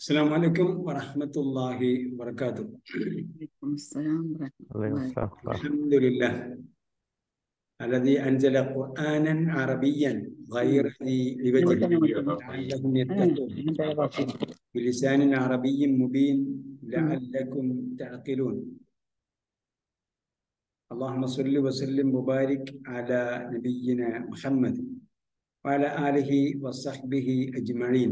السلام عليكم ورحمة الله وبركاته عليكم السلام ورحمة عليكم الله السلام ورحمة الحمد لله الذي أنزل قرآنا عربيا غير ذي عوج لعلهم يتقون بلسان عربي مبين لعلكم تعقلون اللهم صل وسلم وبارك على نبينا محمد وعلى آله وصحبه أجمعين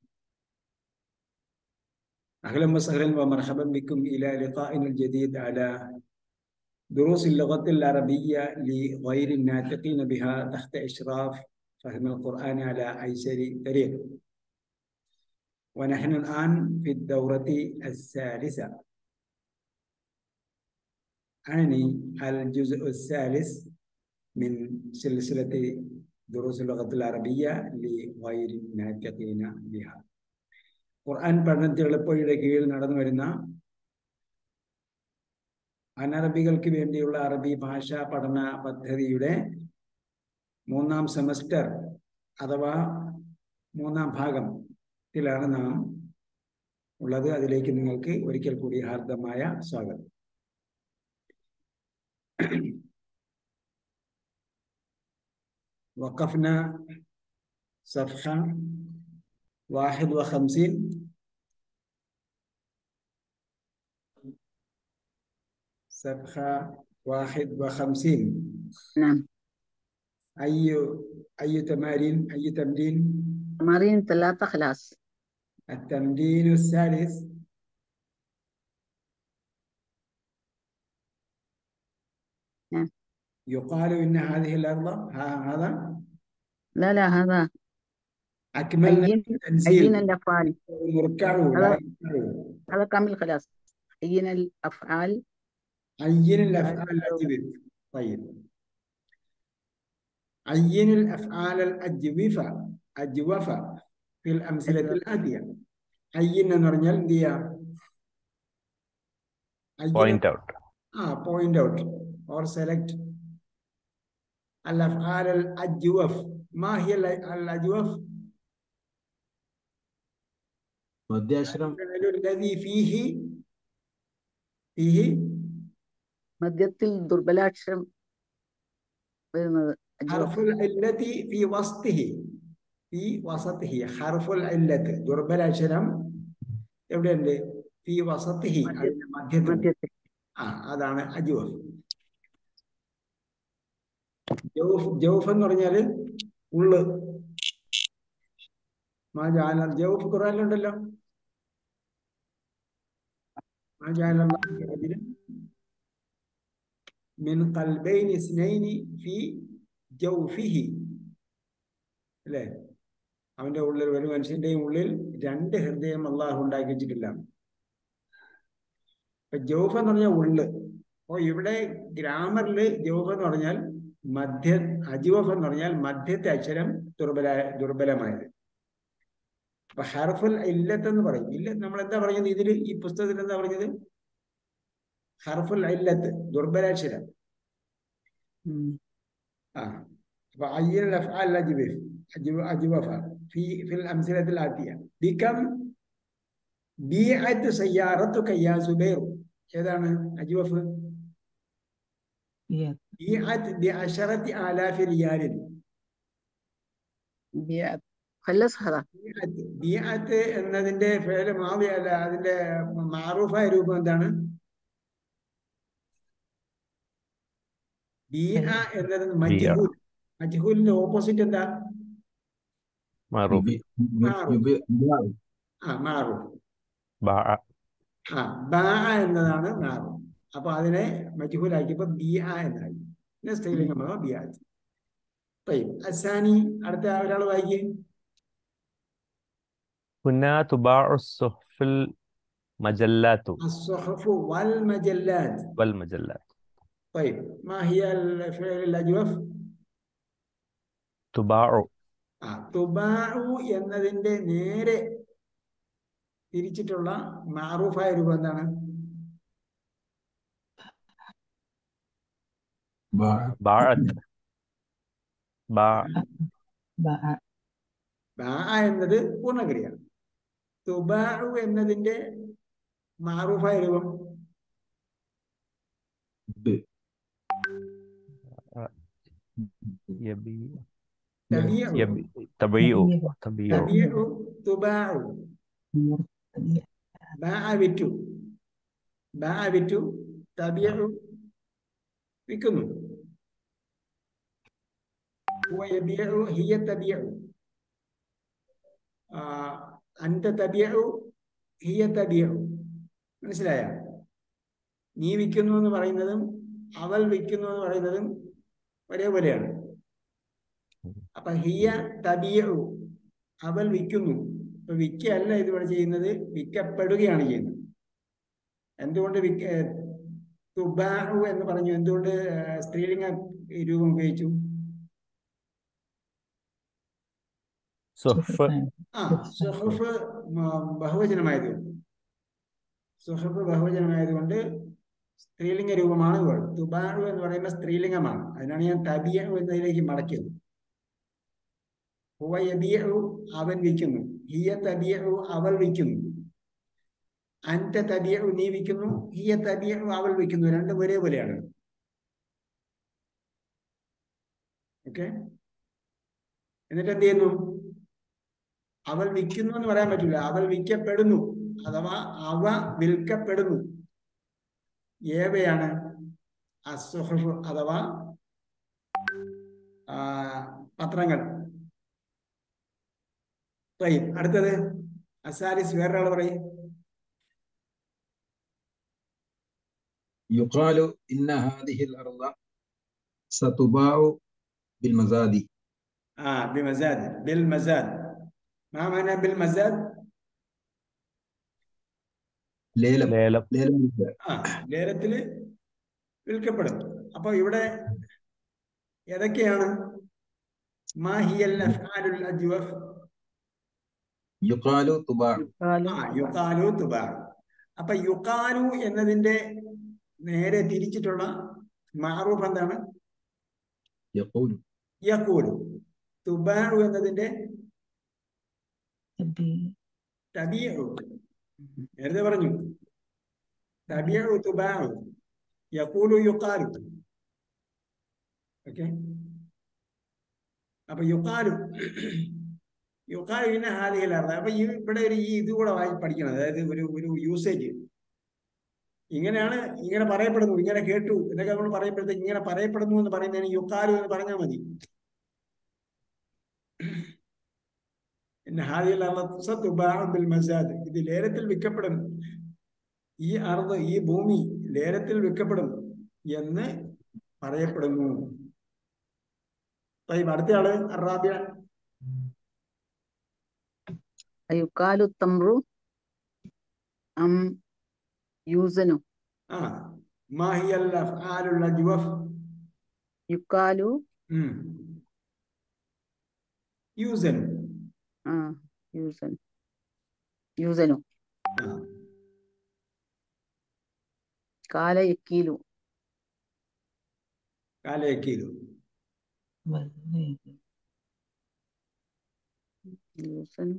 أهلا وسهلا ومرحبا بكم إلى لقائنا الجديد على دروس اللغة العربية لغير الناطقين بها تحت إشراف فهم القرآن على أيسر طريق ونحن الآن في الدورة الثالثة أعني الجزء الثالث من سلسلة دروس اللغة العربية لغير الناطقين بها ഖുർആൻ പഠനത്തിൽ എളുപ്പയുടെ കീഴിൽ നടന്നു വരുന്ന അനറബികൾക്ക് വേണ്ടിയുള്ള അറബി ഭാഷാ പഠന പദ്ധതിയുടെ മൂന്നാം സെമസ്റ്റർ അഥവാ മൂന്നാം ഭാഗത്തിലാണ് നാം ഉള്ളത് അതിലേക്ക് നിങ്ങൾക്ക് ഒരിക്കൽ കൂടി ഹാർദമായ സ്വാഗതം وقفنا صفحة واحد وخمسين صفحة واحد وخمسين نعم أي أي تمارين أي تمرين تمارين ثلاثة خلاص التمرين الثالث نعم. يقال إن هذه الأرض ها- هذا لا لا هذا أكملنا أين التنزيل أين الأفعال مركعوا لا هذا- يركعوا. هذا كامل خلاص أين الأفعال عين الأفعال الأجوبة طيب عين الأفعال الأجوفة أجوفة في الأمثلة أجوفة. الآتية عين എന്ന് പറഞ്ഞാൽ എന്ത് ചെയ്യാ عين- പോയിന്റ് ഔട്ട് ആ പോയിന്റ് ഔട്ട് ഓർ സെലക്ട് الأفعال الأجوف ما هي ال- الأجوف؟ മധ്യാശ്രം الفعل الذي فيه فيه മധ്യത്തിൽ ദുർബലാക്ഷരം വരുന്നത് حرف العلة في وسطه في وسطه حرف العلة ദുർബല അക്ഷരം എവിടെയുണ്ട് في وسطه മധ്യ- അതിന്റെ മധ്യത്തിൽ മധ്യത്തിൽ ആ അതാണ് അജുവഫ് ജൗഫ് ജൗഫ് എന്ന് പറഞ്ഞാല് ഉള്ള് മാ ജഅല ജൗഫ് ഖുർആനിലുണ്ടല്ലോ മാ ജഅല അല്ലാഹു റജുലൻ മിൻ ഖൽബൈനി ഇസ്നൈനി ഫി ജൗഫിഹി അല്ലേ അവന്റെ ഉള്ളിൽ ഒരു മനുഷ്യന്റെയും ഉള്ളിൽ രണ്ട് ഹൃദയം അള്ളാഹു ഉണ്ടാക്കി വെച്ചിട്ടില്ല ഇപ്പൊ ജൗഫ് എന്ന് പറഞ്ഞാൽ ഉള്ള് അപ്പൊ ഇവിടെ ഗ്രാമറിൽ ജൗഫ് എന്ന് പറഞ്ഞാൽ മധ്യ അജുവഫ് എന്ന് പറഞ്ഞാൽ മധ്യത്തെ അക്ഷരം ദുർബല ദുർബലമായത് അപ്പൊ ഹർഫുൽ ഇല്ലത്ത് എന്ന് പറയും ഇല്ല നമ്മൾ എന്താ പറഞ്ഞത് ഇതിൽ ഈ പുസ്തകത്തിൽ എന്താ പറഞ്ഞത് ഹർഫുൽ ഇല്ലത്ത് ദുർബലാക്ഷരം ഉം. ആ അപ്പൊ അയ്യൽ الافعال الاجوف اجوفه في في الامثله الاتيه بكم بيعت سيارتك يا زبير ഏതാണ് അജുവഫ് بيعت بعشرة آلاف ريال بيعت. خلص هذا ബിഅത്ത് ബിഅത്ത് എന്നതിന്റെ ഫേല് മാവി അല്ല അതിന്റെ മാറൂഫായ രൂപം എന്താണ് ബിഅ എന്നത് മജ്ഹൂൽ മജ്ഹൂലിന്റെ ഓപ്പോസിറ്റ് എന്താ മറൂഫ് ആ മാറൂഫ് ബാ ആ ബാ എന്നതാണ് മാറൂഫ് അപ്പൊ അതിനെ മജ്ഹൂലാക്കിയപ്പോ ബിഅ എന്നായി പിന്നെ സ്ത്രീലിംഗമാണോ ബിഅത്ത് طيب അസാനി അടുത്ത ഒരാൾ വായിക്കേ هنا تباع الصحف المجلات الصحف والمجلات والمجلات طيب ما هي الفعل الأجوف؟ تباع ആ തുബാഉ എന്നതിന്റെ നേരെ തിരിച്ചിട്ടുള്ള മാറൂഫായ രൂപം എന്താണ് باعت باع ബാ എന്നത് പൂർണ്ണക്രിയ തുബാഉ എന്നതിന്റെ മാറൂഫായ രൂപം ബ് യബി തബിയു യബി തബിയു തബിയു തബിയു തുബാഉ ബാഅ വിറ്റു ബാഅ വിറ്റു തബിയു വിൽക്കുന്നു ഹുവ യബിയു ഹിയ തബിയു ആ, അൻത തബിയു ഹിയ തബിയു മനസ്സിലായ നീ വിൽക്കുന്നു എന്ന് പറയുന്നതും അവൾ വിൽക്കുന്നു എന്ന് പറയുന്നതും ഒരേപോലെയാണ് അപ്പൊ ഹിയ തബിയു അവൾ വിൽക്കുന്നു ഇപ്പൊ വിൽക്കല്ല ഇതിവിടെ ചെയ്യുന്നത് വിൽക്കപ്പെടുകയാണ് ചെയ്യുന്നത് എന്തുകൊണ്ട് വിക്ക തുബാഹു എന്ന് പറഞ്ഞു എന്തുകൊണ്ട് ആ, സ്ത്രീലിംഗ രൂപം ഉപയോഗിച്ചു സുഹഫ് ആ സുഹഫ് ബഹുവചനമായതുകൊണ്ട് സുഹഫ് ബഹുവചനമായതുകൊണ്ട് സ്ത്രീലിംഗ രൂപമാണ് ഇവിടെ തുബാഹു എന്ന് പറയുമ്പോൾ സ്ത്രീലിംഗമാണ് അതിനാണ് ഞാൻ തബിയു എന്നതിലേക്ക് മടക്കിയത് ഹുവ യബിയു അവൻ വിൽക്കുന്നു ഹിയ തബിയു അവൾ വിൽക്കുന്നു അൻത തബിയു നീ വിൽക്കുന്നു ഹിയ തബിയു അവൾ വിൽക്കുന്നു രണ്ടും ഒരേപോലെയാണ് ഓക്കെ എന്നിട്ട് എന്ത് ചെയ്യുന്നു അവൾ വിൽക്കുന്നു എന്ന് പറയാൻ പറ്റില്ല അവൾ വിൽക്കപ്പെടുന്നു അഥവാ അവ വിൽക്കപ്പെടുന്നു ഏവയാണ് അസുഹഫ് അഥവാ ആ, പത്രങ്ങൾ طيب അടുത്തത് അസാലിസ് വേറൊരാൾ പറയും يقال إن هذه الأرض ستباع بالمزاد ആ ബിമസാദ് ബിൽ മസാദ് മാ മാന ബിൽ മസാദ് ലേലം ലേലം ലേലം വിൽക്കുക. ആ ലേലത്തില് വിൽക്കപ്പെടും അപ്പൊ ഇവിടെ ഏതൊക്കെയാണ് മാഹിയൽ അഫ്ആലുൽ അജ്വഫ് يقال تباع യുക്കാലു ആ യുക്കാലു തുബാ അപ്പൊ യുക്കാലു എന്നതിന്റെ നേരെ തിരിച്ചിട്ടുള്ള മാറൂഫ് എന്താണ് يقول യക്കൂലു തുബാഉ എന്നതിന്റെ തബിയു നേരത്തെ പറഞ്ഞു തബിയു തുബാഉ യക്കൂലു യുക്കാലു ഓക്കെ അപ്പൊ യുക്കാലു യുക്കാലു പിന്നെ ഹാദികളാണ് അപ്പൊ ഈ ഇവിടെ ഒരു ഈ ഇത് കൂടെ വായി പഠിക്കണം അതായത് ഒരു ഒരു യൂസേജ് ഇങ്ങനെയാണ് ഇങ്ങനെ പറയപ്പെടുന്നു ഇങ്ങനെ കേട്ടു എന്നൊക്കെ നമ്മൾ പറയുമ്പോഴത്തേക്ക് ഇങ്ങനെ പറയപ്പെടുന്നു എന്ന് പറയുന്നതിന് യുക്കാലു എന്ന് പറഞ്ഞാൽ മതി പിന്നെ ഹാദിൽ ബിൽ മസാദ് ഇത് ലേലത്തിൽ വിൽക്കപ്പെടും ഈ അർദ് ഈ ഭൂമി ലേലത്തിൽ വിൽക്കപ്പെടും എന്ന് പറയപ്പെടുന്നു طيب, അടുത്തയാള് അറാബിയ അയുക്കാലു തമ്രു അം യൂസനു ആ മാഹിയൽ അഫ്ആലുൽ അജ്വഫ് യുക്കാലു ഉം. യൂസൻ ആ യൂസൻ യൂസനു ആ. കാല യക്കീലു കാലയക്കീലു യൂസനു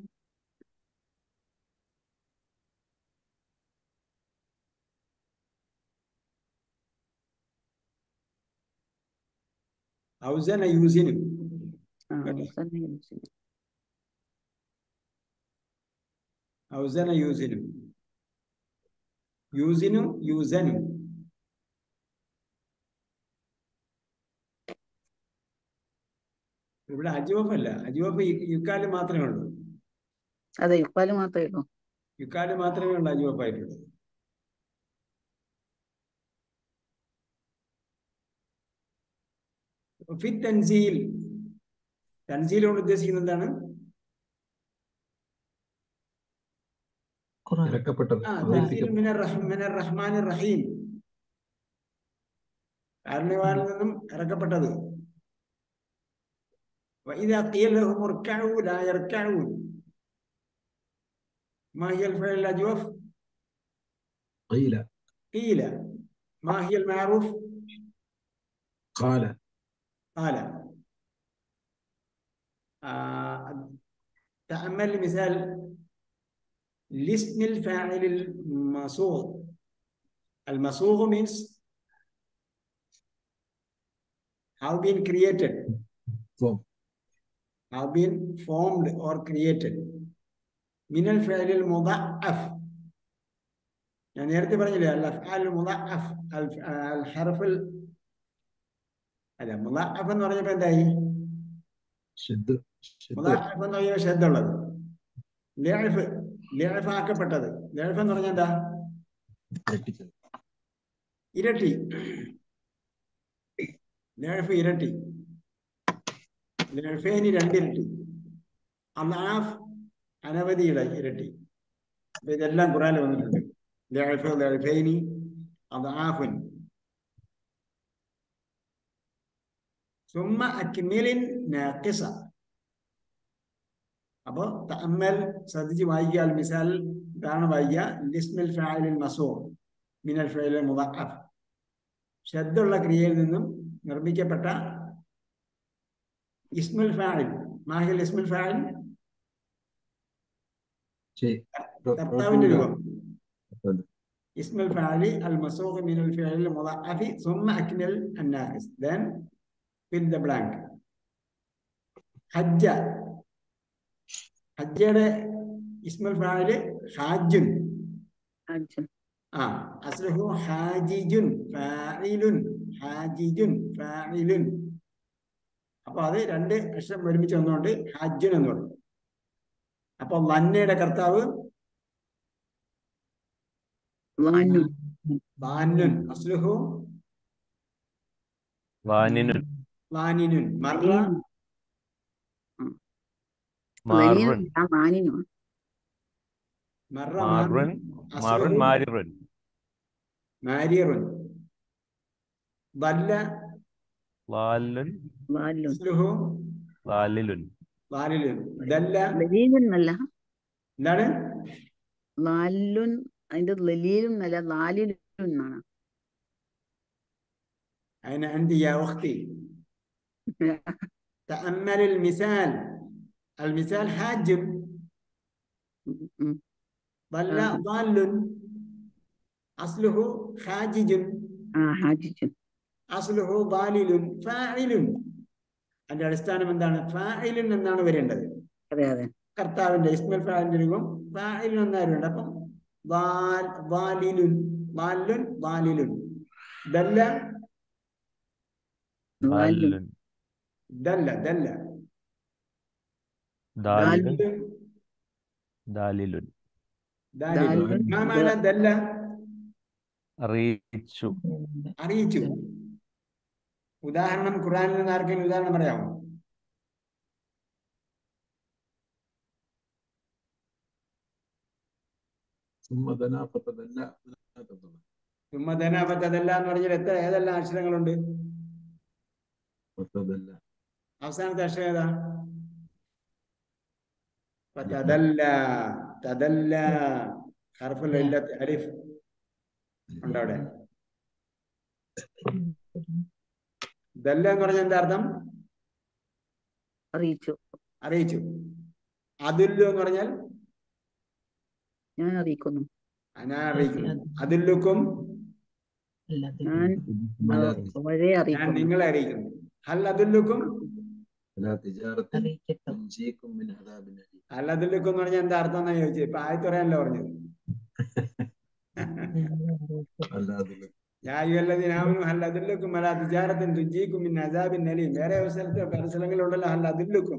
ഔസന യൂസിനു ആ കേട്ടോ. യൂസൻ യൂസനു ഔസന യൂസിനു യൂസിനു യൂസനു ഇവിടെ അജുവഫ് അല്ല അജുവഫ് യുക്കാല് മാത്രമേ ഉള്ളൂ അതെ യുക്കാലു മാത്രമേ ഉള്ളൂ യുക്കാല് മാത്രമേ ഉള്ളൂ അജുവഫായിട്ടുള്ളത് ഫി തൻസീൽ തൻസീൽ കൊണ്ട് ഉദ്ദേശിക്കുന്നത് എന്താണ് ഇറക്കപ്പെട്ടത് ആ തൻസീൽ അവതരിപ്പിക്കപ്പെട്ടത്. മിനർ റഹ് മിനർ റഹ്മാൻ റഹീം കാരണവാനിൽ നിന്നും ഇറക്കപ്പെട്ടത് وإذا قيل لهم اركعوا لا يركعون ما هي الفعل الأجوف؟ قيل قيل ما هي المعروف؟ قال قال آه تأمل مثال ലിസ്മിൽ ഫാഇലിൽ മസൂഖ് അൽ മസൂഖ് means have been created Form. have been formed or created من الفعل المضاعف ഞാൻ നേരത്തെ പറഞ്ഞില്ലേ അൽ അഫ്ആൽ മുളഅഫ് അൽ അൽ ഹർഫുൽ അല്ല മുളഅഫ് എന്ന് പറഞ്ഞപ്പോ എന്തായി شد شد മുളഅഫ് എന്ന് പറഞ്ഞ ശബ്ദമുള്ളത് ലിഅഫ് ലിഅഫ് ആക്കപ്പെട്ടത് ലിഅഫ് എന്ന് പറഞ്ഞാൽ എന്താ Critical. ഇരട്ടി ലിഅഫ് ഇരട്ടി ലിഅഫേനി രണ്ടിരട്ടി അലാഫ് അനവധിയുടെ ഇരട്ടി അപ്പൊ ഇതെല്ലാം ഖുറാനിൽ വന്നിട്ടുണ്ട് ലിഅഫ് ലിഅഫൈനി അദാഫുൻ ثم أكمل ناقصة അപ്പോ തഅമ്മൽ ശ്രദ്ധിച്ച് വായിക്കുക അൽ മിസാൽ ഇതാണ് വായിക്കുക ലിസ്മിൽ ഫാഇലിൽ മസൂർ മിനൽ ഫാഇലിൽ മുദഅഫ് ശബ്ദമുള്ള ക്രിയയിൽ നിന്നും നിർമ്മിക്കപ്പെട്ട ഇസ്മുൽ ഫാഇൽ മാഹിൽ ഇസ്മുൽ ഫാഇൽ شيء കർത്താവിന്റെ രൂപം أفضل. اسم الفاعل المسوغ من الفعل المضاعف ثم أكمل الناقص then fill the blank حج ഹജ്ജയുടെ ഇസ്മുൽ ഫാഇല് ഹാജുൻ അർജുൻ ആ അസ്ലഹു ഹാജിജുൻ ഫാഇലുൻ ഹാജിജുൻ ഫാഇലുൻ അപ്പൊ അത് രണ്ട് അക്ഷരം ഒരുമിച്ച് വന്നുകൊണ്ട് ഹാജുൻ എന്ന് പറയും അപ്പൊ ലന്നയുടെ കർത്താവ് വാനുൻ ബാനുൻ അസ്ലുഹു വാനിനുൻ ലാനിനുൻ മറ മാറുൻ ആ മാനിനു മറ മാറുൻ മാറുൻ മാരിറുൻ മാരിറുൻ ദല്ല ലാലുൻ വാലുൻ അസ്ലുഹു ലാലിലുൻ ലാലിലുൻ ദല്ല ലലീലുൻ എന്നല്ല എന്താണ് ലാലുൻ അതിന്റെ ലലീലും എന്നല്ല ലാലിലുൻ എന്നാണ് أين أنت يا أختي تأمل المثال المثال حاجب ഉം. ضل آه. ضال أصله حاجج ആ ഹാജിജുൻ أصله ضالل فاعل അതിന്റെ അടിസ്ഥാനം എന്താണ് ഫായിലിൻ എന്നാണ് വരേണ്ടത് അതെ അതെ കർത്താവിന്റെ ഇസ്മൽ ഫാലിന്റെ രൂപം ഫായിലിൻ എന്നാണ് വരേണ്ടത് അപ്പം ضال ضالل ضال ضالل دل ലാലുൻ ലാലുൻ دل دل ദാലിലുൻ دال ദാലിലുൻ دال دال. ما معنى دل അറിയിച്ചു അറിയിച്ചു ഉദാഹരണം ഖുറാനിൽ നിന്ന് ആർക്കെങ്കിലും ഉദാഹരണം പറയാമോ ثم دنا فتدلى لا تضل. തുമ്മതനാപത്തതല്ല എന്ന് പറഞ്ഞാൽ എത്ര ഏതെല്ലാം അക്ഷരങ്ങളുണ്ട് فتدلى അവസാനത്തെ അക്ഷരം ഏതാ തദല്ല തദല്ല ഹർഫുൽ ഇല്ലത്ത് അലിഫ് ഉണ്ട് അവിടെ ദല്ല എന്ന് പറഞ്ഞാൽ എന്താ അർത്ഥം അറിയിച്ചു അറിയിച്ചു അതുല്ലു എന്ന് പറഞ്ഞാൽ ഞാൻ അറിയിക്കുന്നു അനാ അറിയിക്കുന്നു അതുല്ലുക്കും ഞാൻ ആ, ولا വളരെ ഞാൻ അറിയിക്കുന്നു നിങ്ങളെ അറിയിക്കുന്നു ഹൽ അതുല്ലുക്കും ولا تجارة تنجيكم من عذاب أليم ഹൽ അതുല്ലുക്കും എന്ന് പറഞ്ഞാൽ എന്താ അർത്ഥം എന്നാ ചോദിച്ചത് ഇപ്പൊ ആയത്ത് പറയാനല്ലോ പറഞ്ഞത് ولا أدلكم യാ അയ്യുഹല്ലദീന ആമനു ഹൽ അദുല്ലുക്കും അലാ തിജാറത്തിൻ തുജീക്കും മിൻ അസാബിൻ അലീം വേറെ ഒരു സ്ഥലത്ത് പല സ്ഥലങ്ങളിലുണ്ടല്ലോ ഹൽ അദുല്ലുക്കും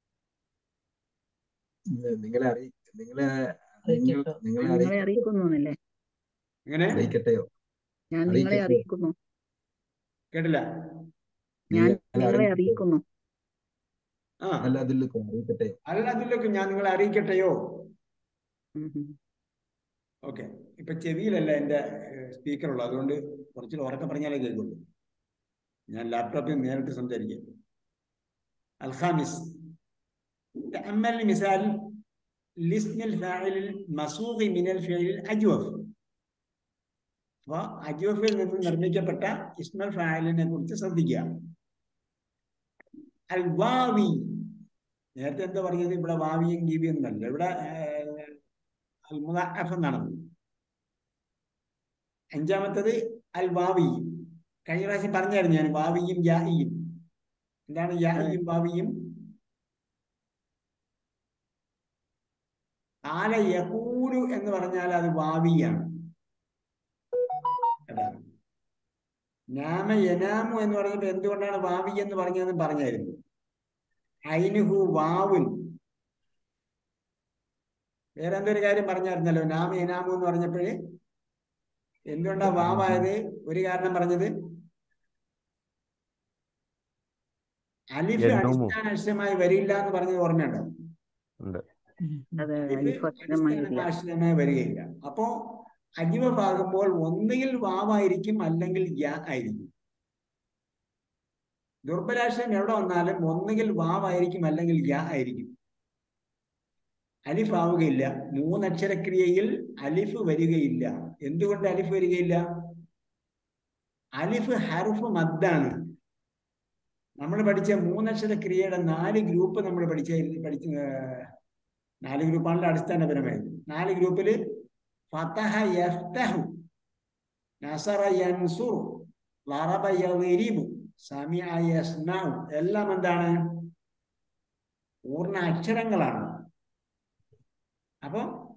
നിങ്ങളെ അറിയി നിങ്ങളെ നിങ്ങൾ നിങ്ങളെ നിങ്ങളെ അറിയി- അറിയിക്കുന്നു എന്നല്ലേ എങ്ങനെ അറിയിക്കട്ടെയോ ഞാൻ നിങ്ങളെ അറിയിക്കട്ടെ. അറിയിക്കുന്നു കേട്ടില്ല ഞാൻ നിങ്ങളെ നിങ്ങളെ അറിയിക്കട്ടെയോ? അറിയിക്കുന്നു ആ അല്ല അതിലേക്കും അറിയിക്കട്ടെയോ ഹൽ അദുല്ലുക്കും ഞാൻ നിങ്ങളെ അറിയിക്കട്ടെയോ ഉം ഉം. ഓക്കെ ഇപ്പൊ ചെവിയിലല്ല എന്റെ സ്പീക്കർ ഉള്ളത് അതുകൊണ്ട് കുറച്ചുകൂടെ ഉറക്കെ പറഞ്ഞാലേ കേൾക്കുള്ളൂ ഞാൻ ലാപ്ടോപ്പിൽ നേരിട്ട് സംസാരിക്കാം അൽഖാമിസ് تأمل مثال لاسم الفاعل المسوغ من الفعل الأجوف അപ്പൊ അജുവഫിൽ നിന്ന് നിർമ്മിക്കപ്പെട്ട ഇസ്മൽ ഫായലിനെ കുറിച്ച് ശ്രദ്ധിക്കുക അൽ വാവി നേരത്തെ എന്താ പറഞ്ഞത് ഇവിടെ വാവിയും ഗീവിയും എന്നല്ല ഇവിടെ അൽ മുദഅഫ് എന്നാണ് അഞ്ചാമത്തത് അൽ വാവി കഴിഞ്ഞ പ്രാവശ്യം പറഞ്ഞായിരുന്നു ഞാൻ വാവിയും യാഹിയും എന്താണ് യാഹിയും വാവിയും കാല യകൂലു എന്ന് പറഞ്ഞാൽ അത് വാവിയാണ് അതാണ് നാമ യനാമു എന്ന് പറഞ്ഞപ്പോൾ എന്തുകൊണ്ടാണ് വാവി എന്ന് പറഞ്ഞതെന്ന് പറഞ്ഞായിരുന്നു ഐനുഹു വാവുൻ വേറെ എന്തൊരു കാര്യം പറഞ്ഞായിരുന്നല്ലോ നാമ യനാമു എന്ന് പറഞ്ഞപ്പോഴേ എന്തുകൊണ്ടാ വാവായത് ഒരു കാരണം പറഞ്ഞത് അലിഫ് യനൂമു. അടിസ്ഥാന അക്ഷരമായി വരില്ല എന്ന് പറഞ്ഞത് ഓർമ്മയുണ്ടോ ഉണ്ട് അതെ അലിഫ് അലിഫ് അക്ഷരമായില്ല അടിസ്ഥാന അക്ഷരമായി വരികയില്ല അപ്പോ അജിവഭാകുമ്പോൾ ഒന്നുകിൽ വാവായിരിക്കും അല്ലെങ്കിൽ യാ ആയിരിക്കും ദുർബലാക്ഷരം എവിടെ വന്നാലും ഒന്നുകിൽ വാവായിരിക്കും അല്ലെങ്കിൽ യാ ആയിരിക്കും അലിഫ് ആവുകയില്ല മൂന്നക്ഷരക്രിയയിൽ അലിഫ് വരികയില്ല എന്തുകൊണ്ട് അലിഫ് വരികയില്ല അലിഫ് ഹർഫ് മദ്ദാണ് നമ്മൾ പഠിച്ച മൂന്നക്ഷര ക്രിയയുടെ നാല് ഗ്രൂപ്പ് നമ്മൾ പഠിച്ച പഠിച്ച ഏർ, നാല് ഗ്രൂപ്പാണല്ലോ അടിസ്ഥാനപരമായത് നാല് ഗ്രൂപ്പില് ഫതഹ യഫ്തഹു നസറ യൻസുറു ലറബ യദ്രിബു സമിഅ യസ്മഉ എല്ലാം എന്താണ് പൂർണ്ണ അക്ഷരങ്ങളാണ് അപ്പൊ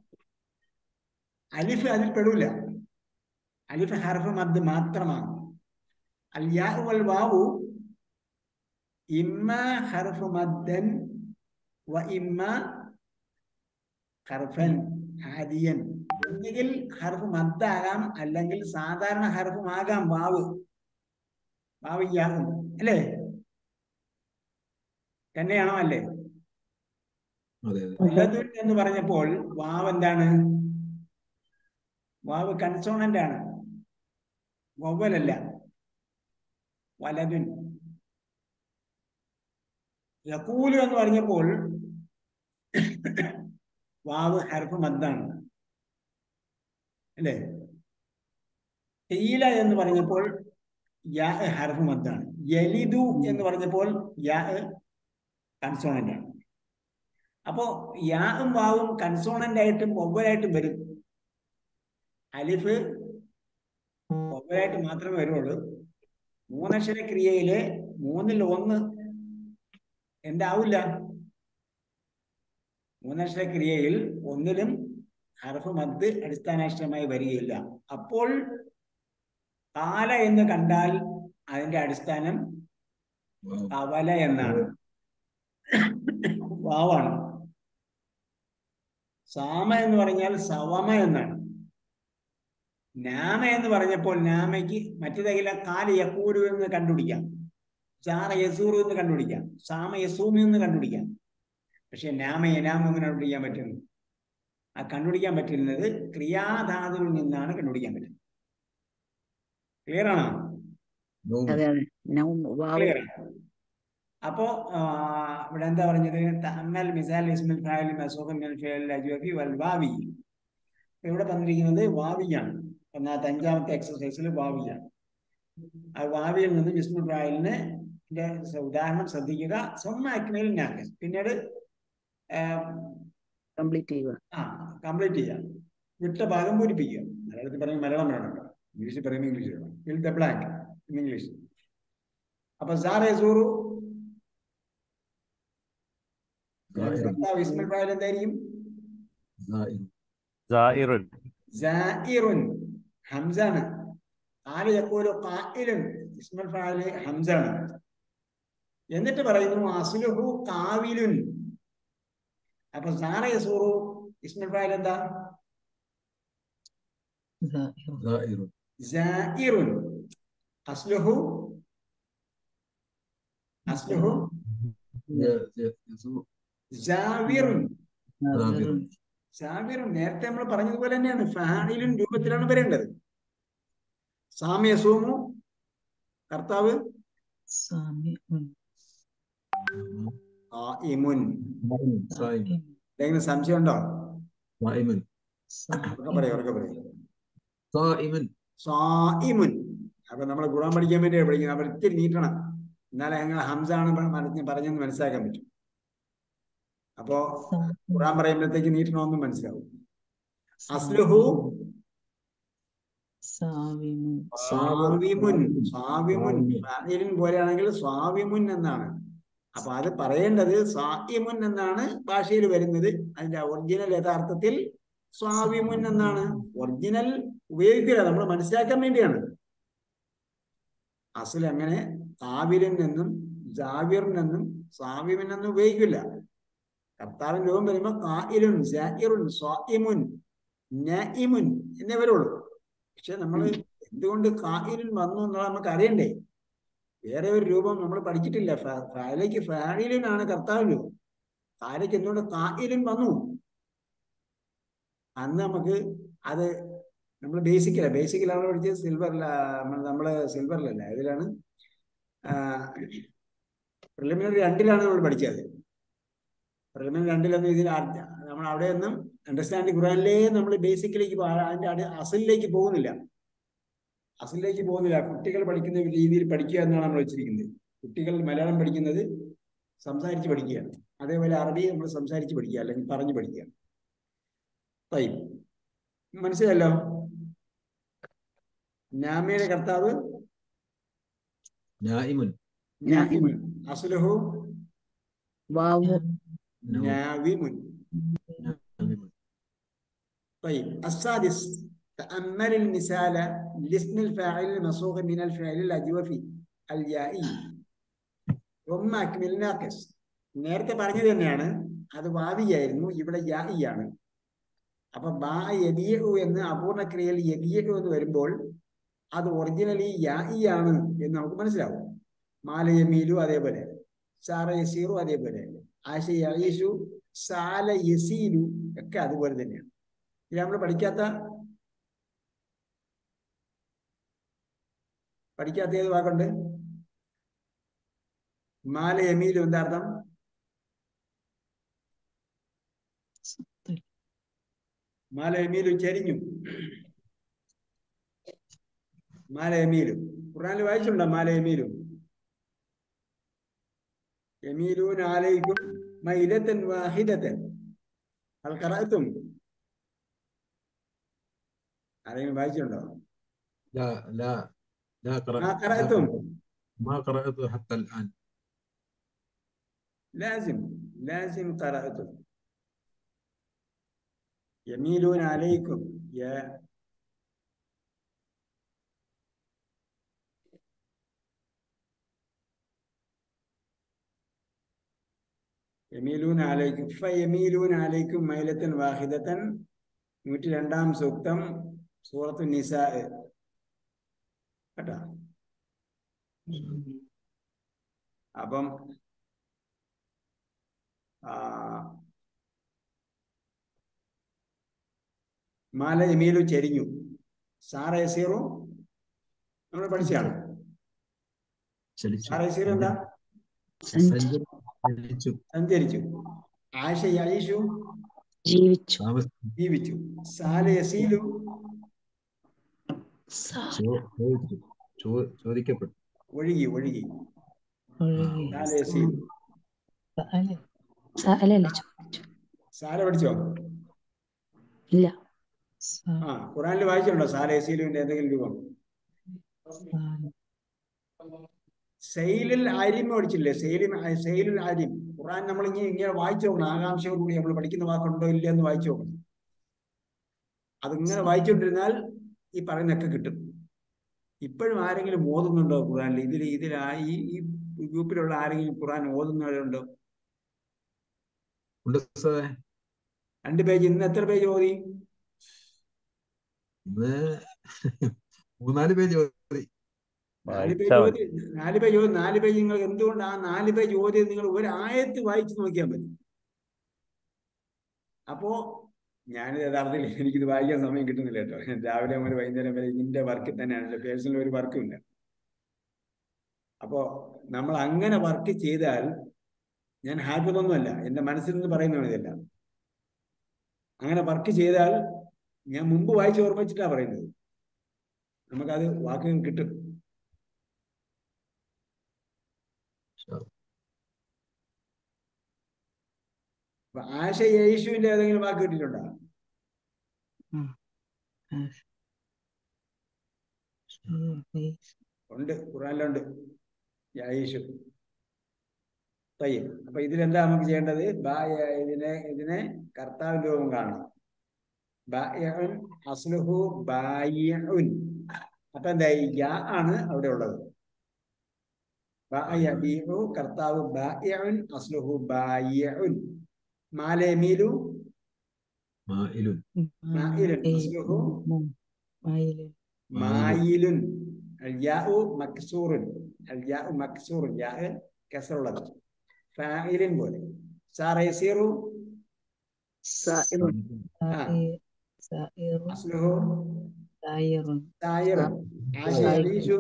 അലിഫ് അതിൽ പെടൂല അലിഫ് ഹർഫ് മദ് മാത്രമാണ് അൽ യാ വൽ വാവു ഇമ്മ ഹർഫ് മദ്ദൻ വ ഇമ്മ ഹർഫൻ ആദിയൻ ഒന്നുകിൽ ഹർഫ് മദ്ദാകാം അല്ലെങ്കിൽ സാധാരണ ഹർഫുമാകാം വാവ് വാവ് യാവും അല്ലേ തന്നെയാണോ അല്ലേ അതെ അതെ വലതുൻ എന്ന് പറഞ്ഞപ്പോൾ വാവ് എന്താണ് വാവ് കൺസോണന്റ് ആണ് വവ്വലല്ല വലതുൻ യക്കൂലു എന്ന് പറഞ്ഞപ്പോൾ വാവ് ഹർഫ് മദ്ദാണ് അല്ലേ ഈല എന്ന് പറഞ്ഞപ്പോൾ യാ ഹർഫ് മദ്ദാണ് യലിദു എന്ന് പറഞ്ഞപ്പോൾ യാ കൺസോണന്റ് ആണ് അപ്പോ യാവും വാവും കൺസോണന്റ് ആയിട്ടും ഒവ്വലായിട്ടും വരും അലിഫ് ഒവ്വലായിട്ട് മാത്രമേ വരുള്ളൂ മൂന്നക്ഷര ക്രിയയിലെ മൂന്നിൽ ഒന്ന് എന്താവില്ല മൂന്നക്ഷര ക്രിയയിൽ ഒന്നിലും ഹർഫ് മദ് അടിസ്ഥാനാക്ഷരമായി വരികയില്ല അപ്പോൾ കാല എന്ന് കണ്ടാൽ അതിന്റെ അടിസ്ഥാനം വാവ്. കവല എന്നാണ് വാവാണ് സാമ എന്ന് പറഞ്ഞാൽ സവമ എന്നാണ് നാമ എന്ന് പറഞ്ഞപ്പോൾ നാമയ്ക്ക് മറ്റു തകില കാല യക്കൂരു എന്ന് കണ്ടുപിടിക്കാം ചാറ യസൂറു എന്ന് കണ്ടുപിടിക്കാം സാമ യസൂമി എന്ന് കണ്ടുപിടിക്കാം പക്ഷെ നാമ യനാമ എന്ന് കണ്ടുപിടിക്കാൻ പറ്റുന്നു ആ കണ്ടുപിടിക്കാൻ പറ്റുന്നത് ക്രിയാധാതുവിൽ നിന്നാണ് കണ്ടുപിടിക്കാൻ പറ്റുന്നത് ക്ലിയർ ആണോ നൂൻ. അതെ അതെ നൗം വാവ് ക്ലിയർ അപ്പോ ആ, ഇവിടെ എന്താ പറഞ്ഞത് തഅമ്മൽ മിസാൽ ഇസ്മിൽ ഫാഇൽ മസൂഖൻ മിൻ ഫിഅൽ അജ്വഫി വൽ വാവി ഇവിടെ തന്നിരിക്കുന്നത് വാവിയാണ് ഒന്നാമത്തെ അഞ്ചാമത്തെ എക്സസൈസിൽ വാവിയാണ് ആ വാവിയിൽ നിന്ന് ഇസ്മുൽ ഫാഇലിന് ന്റെ ഉദാഹരണം ശ്രദ്ധിക്കുക സ്വന്തം അക്മയിൽ നാക്കസ് പിന്നീട് ആ, കംപ്ലീറ്റ് ചെയ്യുക ആ കംപ്ലീറ്റ് ചെയ്യാം വിട്ട ഭാഗം പൂരിപ്പിക്കുക മലയാളത്തിൽ പറയുമ്പോൾ മലയാളം വേണം കേട്ടോ ഇംഗ്ലീഷിൽ പറയുമ്പോൾ ഇംഗ്ലീഷ് വേണം fill the blank in English അപ്പൊ സാറേ സൂറു സായിറുൻ. ഭർത്താവ് ഇസ്മൽ ഫായിൽ എന്തായിരിക്കും സായിറുൻ. സായിറുൻ ജായിറുൻ ഹംസാണ് ആല് യക്കൂലു ഖായിലുൻ ഇസ്മൽ ഫായില് ഹംസാണ് എന്നിട്ട് പറയുന്നു അസ്ലുഹു കാവിലുൻ അപ്പൊ സാറ യസൂറു ഇസ്മൽ ഫായിൽ എന്താ സായിറുൻ. ജായിറുൻ അസ്ലുഹു അസ്ലുഹു യ- യ- യസൂ- ജാവിറുൻ സാബിറുൻ. ജാവിറുൻ നേരത്തെ നമ്മൾ പറഞ്ഞതുപോലെ തന്നെയാണ് ഫായിലുൻ രൂപത്തിലാണ് വരേണ്ടത് സാമ്യ സൂമു കർത്താവ് ആയിമുൻ സായിമുൻ. എന്തെങ്കിലും സംശയം ഉണ്ടോ സായിമുൻ. ഉറക്കെ പറയും ഉറക്കെ പറയും സായിമുൻ. സായിമുൻ അപ്പൊ നമ്മൾ ഖുറാൻ പഠിക്കാൻ വേണ്ടി പഠിക്കുന്നത് അവർ ഇത്തിരി നീട്ടണം എന്നാലേ ഞങ്ങൾ ഹംസ ആണ് പറഞ്ഞ് പറഞ്ഞെന്ന് മനസ്സിലാക്കാൻ പറ്റും അപ്പോ ഖുറാൻ പറയുമ്പോഴത്തേക്ക് നീട്ടണമെന്നും മനസ്സിലാവും അസ്ലുഹു സാവിമുൻ സ്വാവിമുൻ സ്വാവിമുൻ ഫാഇലിൻ പോലെയാണെങ്കിൽ സ്വാവിമുൻ എന്നാണ് അപ്പൊ അത് പറയേണ്ടത് സായിമുൻ എന്നാണ് ഭാഷയിൽ വരുന്നത് അതിന്റെ ഒറിജിനൽ യഥാർത്ഥത്തിൽ സ്വാവിമുൻ എന്നാണ് ഒറിജിനൽ ഉപയോഗിക്കില്ല നമ്മൾ മനസ്സിലാക്കാൻ വേണ്ടിയാണ് അസൽ അങ്ങനെ കാവിലിൻ എന്നും ജാവിറിൻ എന്നും സ്വാവിമിൻ എന്നും ഉപയോഗിക്കില്ല കർത്താവിൻ രൂപം വരുമ്പോ കായിലുൻ ജായിറുൻ സ്വായിമുൻ നഇമുൻ എന്നേ വരുള്ളൂ പക്ഷെ നമ്മൾ എന്തുകൊണ്ട് കായിലിൻ വന്നു എന്നുള്ളത് നമുക്ക് അറിയണ്ടേ വേറെ ഒരു രൂപം നമ്മൾ പഠിച്ചിട്ടില്ല ഫാലയ്ക്ക് ഫായിലിനാണ് കർത്താവിൻ രൂപം ഫാലയ്ക്ക് എന്തുകൊണ്ട് കായിലിൻ വന്നു അന്ന് നമുക്ക് അത് നമ്മൾ ബേസിക്കല ബേസിക്കലാണ് പഠിച്ചത് സിൽവറില നമ്മള് സിൽവറിലല്ല ഇതിലാണ് പ്രിലിമിനറി രണ്ടിലാണ് നമ്മൾ പഠിച്ചത് പ്രിലിമിനറി രണ്ടിലൊന്നും ഇതിൽ നമ്മൾ അവിടെ ഒന്നും അണ്ടർസ്റ്റാൻഡ് ഖുറാനിലേ നമ്മൾ ബേസിക്കിലേക്ക് അതിന്റെ അടി അസലിലേക്ക് പോകുന്നില്ല അസലിലേക്ക് പോകുന്നില്ല കുട്ടികൾ പഠിക്കുന്ന രീതിയിൽ പഠിക്കുക എന്നാണ് നമ്മൾ വെച്ചിരിക്കുന്നത് കുട്ടികൾ മലയാളം പഠിക്കുന്നത് സംസാരിച്ച് പഠിക്കുകയാണ് അതേപോലെ അറബി നമ്മൾ സംസാരിച്ച് പഠിക്കുക അല്ലെങ്കിൽ പറഞ്ഞു പഠിക്കുക തൈ മനസ്സിലല്ലോ നാമയുടെ കർത്താവ് നായിമുൻ നാഹിമുൻ അസ്ലുഹു വാവു നാവിമുൻ നായിമുൻ طيب السادس تأمل المثال لاسم الفاعل المصوغ من الفعل الأجوفي اليائي ثم أكمل ناقص നേരത്തെ പറഞ്ഞത് തന്നെയാണ് അത് വാവിയായിരുന്നു ഇവിടെ യായിയാണ് അപ്പൊ ബാ യബിയു എന്ന് അപൂർണ ക്രിയയിൽ യബിയു എന്ന് വരുമ്പോൾ അത് ഒറിജിനലി യായിയാണ് എന്ന് നമുക്ക് മനസ്സിലാവും മാല യമീലു അതേപോലെ സാറ യസീറു അതേപോലെ ആശ യീഷു സാല യസീലു ഒക്കെ അതുപോലെ തന്നെയാണ് ഇത് നമ്മൾ പഠിക്കാത്ത പഠിക്കാത്ത ഏത് വാക്കുണ്ട് മാല യമീലു എന്താ അർത്ഥം മാല യമീലു ചരിഞ്ഞു മാല യമീലു ഖുറാനിൽ വായിച്ചിട്ടുണ്ടോ മാല യമീലു യമീലൂൻ ആലയിക്കും മൈലത്തൻ വാഹിദത്തൻ അൽ ഖറഅത്തും ആരെങ്കിലും വായിച്ചിട്ടുണ്ടോ لا لا لا قرأت ما قرأتم ما قرأت حتى الآن لازم لازم قرأتم يميلون عليكم يا യമീലൂൻ ആലൈക്കും ഫയമീലൂൻ ആലൈക്കും മൈലത്തൻ വാഹിദത്തൻ നൂറ്റി രണ്ടാം സൂക്തം സൂറത്തു നിസാ കേട്ടോ അപ്പം ആ, മാല യമീലു ചെരിഞ്ഞു സാറ യസീറു നമ്മൾ പഠിച്ചാണ് ചലിച്ചു സാറ യസീറു എന്താ സഞ്ചരിച്ചു സഞ്ചരിച്ചു ആശ യീഷു ജീവിച്ചു താമസ ജീവിച്ചു സാല യസീലു സാ- ചോ- ചോദിച്ചു ചോ- ചോദിക്കപ്പെട്ടു ഒഴുകി ഒഴുകി ഒഴുകി. സാല യസീലു സഅല- സഅലല്ല ചോദിച്ചു സാല പഠിച്ചോ ഇല്ല ആ ഖുറാനിൽ വായിച്ചിട്ടുണ്ടോ സാല യസീലുവിന്റെ എന്തെങ്കിലും രൂപം സെയിലിൽ ആര്യം പഠിച്ചില്ലേ സെയിലിൽ സെയിലിൽ ആര്യം ഖുറാൻ നമ്മൾ ഇങ്ങനെ ഇങ്ങനെ വായിച്ചു നോക്കണം ആകാംക്ഷയോടുകൂടി നമ്മൾ പഠിക്കുന്ന വാക്കുണ്ടോ ഇല്ല എന്ന് വായിച്ചു നോക്കണം അതിങ്ങനെ വായിച്ചുകൊണ്ടിരുന്നാൽ ഈ പറയുന്നൊക്കെ കിട്ടും ഇപ്പോഴും ആരെങ്കിലും ഓതുന്നുണ്ടോ ഖുറാനിൽ ഇതിൽ ഇതിലായി ഈ ഗ്രൂപ്പിലുള്ള ആരെങ്കിലും ഖുറാൻ ഓതുന്നവരുണ്ടോ ഉണ്ട് സാറേ രണ്ട് പേജ് ഇന്ന് എത്ര പേജ് ഓതി ഇന്ന് മൂന്നാല് പേജ് ഓതി നാല് പേജ് വായിച്ചാൽ ഓതി നാല് പേജ് ഓതി നാല് പേജ് നിങ്ങൾ എന്തുകൊണ്ട് ആ നാല് പേജ് ഓതിയത് നിങ്ങൾ ഒരു ആയത്ത് വായിച്ചു നോക്കിയാൽ മതി അപ്പോ ഞാനിത് യഥാർത്ഥത്തിൽ എനിക്കിത് വായിക്കാൻ സമയം കിട്ടുന്നില്ല കേട്ടോ ഞാൻ രാവിലെ മുതൽ വൈകുന്നേരം വരെ ഇതിന്റെ വർക്കിൽ തന്നെയാണ് എൻ്റെ പേഴ്സണൽ ഒരു വർക്കും ഇല്ല അപ്പോ നമ്മൾ അങ്ങനെ വർക്ക് ചെയ്താൽ ഞാൻ ഹാപ്പിതൊന്നുമല്ല എൻ്റെ മനസ്സിൽ നിന്ന് പറയുന്നതാണ് ഇതെല്ലാം അങ്ങനെ വർക്ക് ചെയ്താൽ ഞാൻ മുമ്പ് വായിച്ച് ഓർമ്മിച്ചിട്ടാണ് പറയുന്നത് നമുക്കത് വാക്കുകൾ കിട്ടും അപ്പൊ ആശ യേശുവിന്റെ ഏതെങ്കിലും വാക്ക് കിട്ടിയിട്ടുണ്ടോ ആ ആഷ് ഷഹീസ് ഉണ്ട് ഖുറാനിലുണ്ട് യായിഷു തയ്യം അപ്പൊ ഇതിലെന്താ നമുക്ക് ചെയ്യേണ്ടത് ബാ ഇതിനെ ഇതിനെ കർത്താവ് രൂപം കാണണം ബായിഉൻ അസ്ലുഹു ബായിഉൻ അപ്പൊ എന്തായി യാ ആണ് അവിടെ ഉള്ളത് ബായബീഉ കർത്താവ് ബായിഉൻ അസ്ലുഹു ബായിഉൻ മാലേമീലു മായിലുൻ മായിലുൻ അസ്ലുഹു മായിലുൻ മായിലുൻ അൽയാഉ മക്സൂറുൻ അൽയാഉ മക്സൂറുൻ യാ കസറുള്ളത് ഫായിലിൻ പോലെ സാറേസീറു സായിറുൻ സായി- സായിറുൻ അസ്ലുഹു സായിറുൻ സായിറുൻ ആശീഷു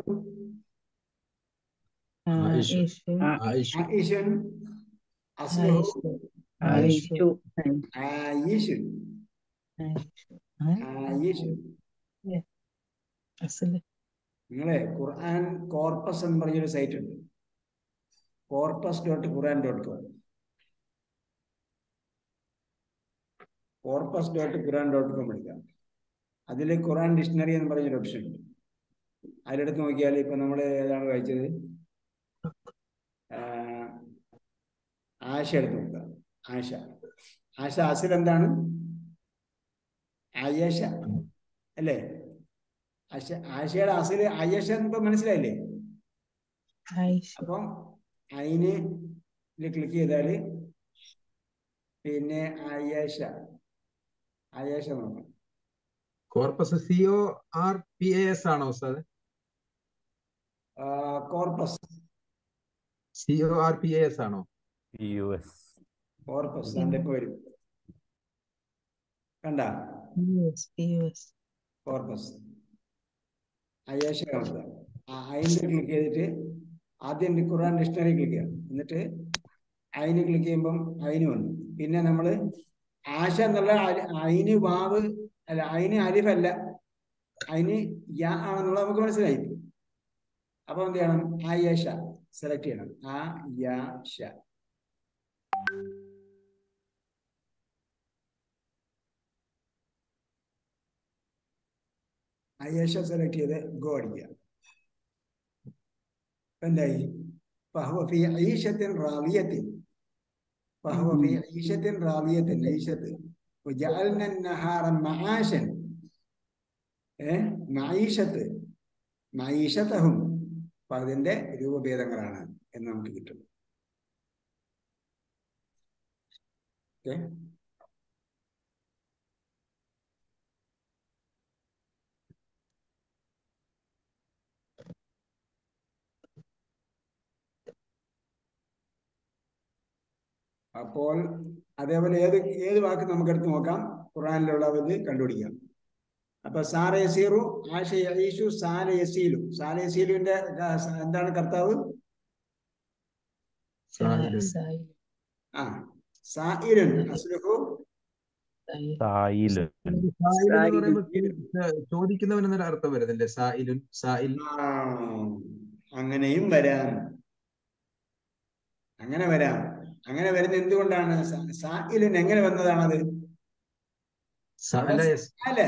ആയിഷു. ആയിഷുൻ ആയിഷു ആയിഷുൻ അസ്ലുഹു ആയിഷു ആയിഷു ആയിഷുൻ ആയിഷു ആയിഷുൻ അസല് നിങ്ങളെ ഖുർആൻ കോർപ്പസ് എന്ന് പറഞ്ഞൊരു സൈറ്റ് ഉണ്ട് corpus dot Quran dot com corpus dot Quran dot com എടുക്കാം അതിൽ ഖുർആൻ ഡിക്ഷണറി എന്ന് പറഞ്ഞൊരു ഓപ്ഷൻ ഉണ്ട് അതിലെടുത്ത് നോക്കിയാൽ ഇപ്പൊ നമ്മൾ ഏതാണ് വായിച്ചത് ആ, ആശ എടുത്ത് നോക്കുക ആശ ആശ അസിൽ എന്താണ് ആയേഷ അല്ലേ ആശ ആശയുടെ അസിൽ ആയേഷ എന്നിപ്പോ മനസ്സിലായില്ലേ ആയിഷ അപ്പം അതിന് ക്ലിക്ക് ചെയ്താൽ പിന്നെ അയേഷ അയേഷ നോക്കാം corpus C O R P A S ആണോ ഉസ്താദ് corpus C O R P A S ആണോ യു എസ് കോർപ്പസ് അതിന്റെ ഇപ്പൊ വരും കണ്ട U S U S corpus Ayesha കാണുക അതിന് ക്ലിക്ക് ചെയ്തിട്ട് ആദ്യം ഖുർആൻ ഡിക്ഷണറി ക്ലിക്ക് ചെയ്യാം എന്നിട്ട് അതിന് ക്ലിക്ക് ചെയ്യുമ്പം അതിന് വന്നു പിന്നെ നമ്മൾ ആശ എന്നുള്ള അലി- അയിന് വാവ് അല്ല അയിന് അലിഫ് അല്ല അതിന് യാ ആണെന്നുള്ളത് നമുക്ക് മനസ്സിലായി അപ്പൊ എന്ത് ചെയ്യണം ആ യേശ സെലക്ട് ചെയ്യണം ആ യാ ഷ അയേഷ സെലക്ട് ചെയ്ത് ഗോ അടിക്കുക ഇപ്പൊ എന്തായി فهو في عيشة راضية فهو في عيشة راضية عيشة وجعلنا النهار معاشا ഏ മൈഷത്ത് മൈഷത്തഹും അപ്പൊ അതിന്റെ രൂപഭേദങ്ങളാണ് എന്ന് നമുക്ക് കിട്ടും ഓക്കെ അപ്പോൾ അതേപോലെ ഏത് ഏത് വാക്ക് നമുക്ക് എടുത്ത് നോക്കാം ഖുറാനിലുള്ളത് കണ്ടുപിടിക്കാം അപ്പൊ സാറ യസീറു ആഷ യഈഷു സാല യസീലു സാല യസീലുവിന്റെ ആ, സ- എന്താണ് കർത്താവ് സായിലുൻ. സായി ആ സായിലുൻ അസ്ലുഹു സായി സായില് സായിലുൻ എന്ന് പറയുമ്പോൾ ചോ- ചോദിക്കുന്നവൻ എന്നൊരു അർത്ഥം വരുന്നില്ലേ സായിലുൻ സായിൽ ആ, അങ്ങനെയും വരാം അങ്ങനെ വരാം അങ്ങനെ വരുന്ന എന്തുകൊണ്ടാണ് സ- സായിലുൻ എങ്ങനെ വന്നതാണത് സഅല യസ് അല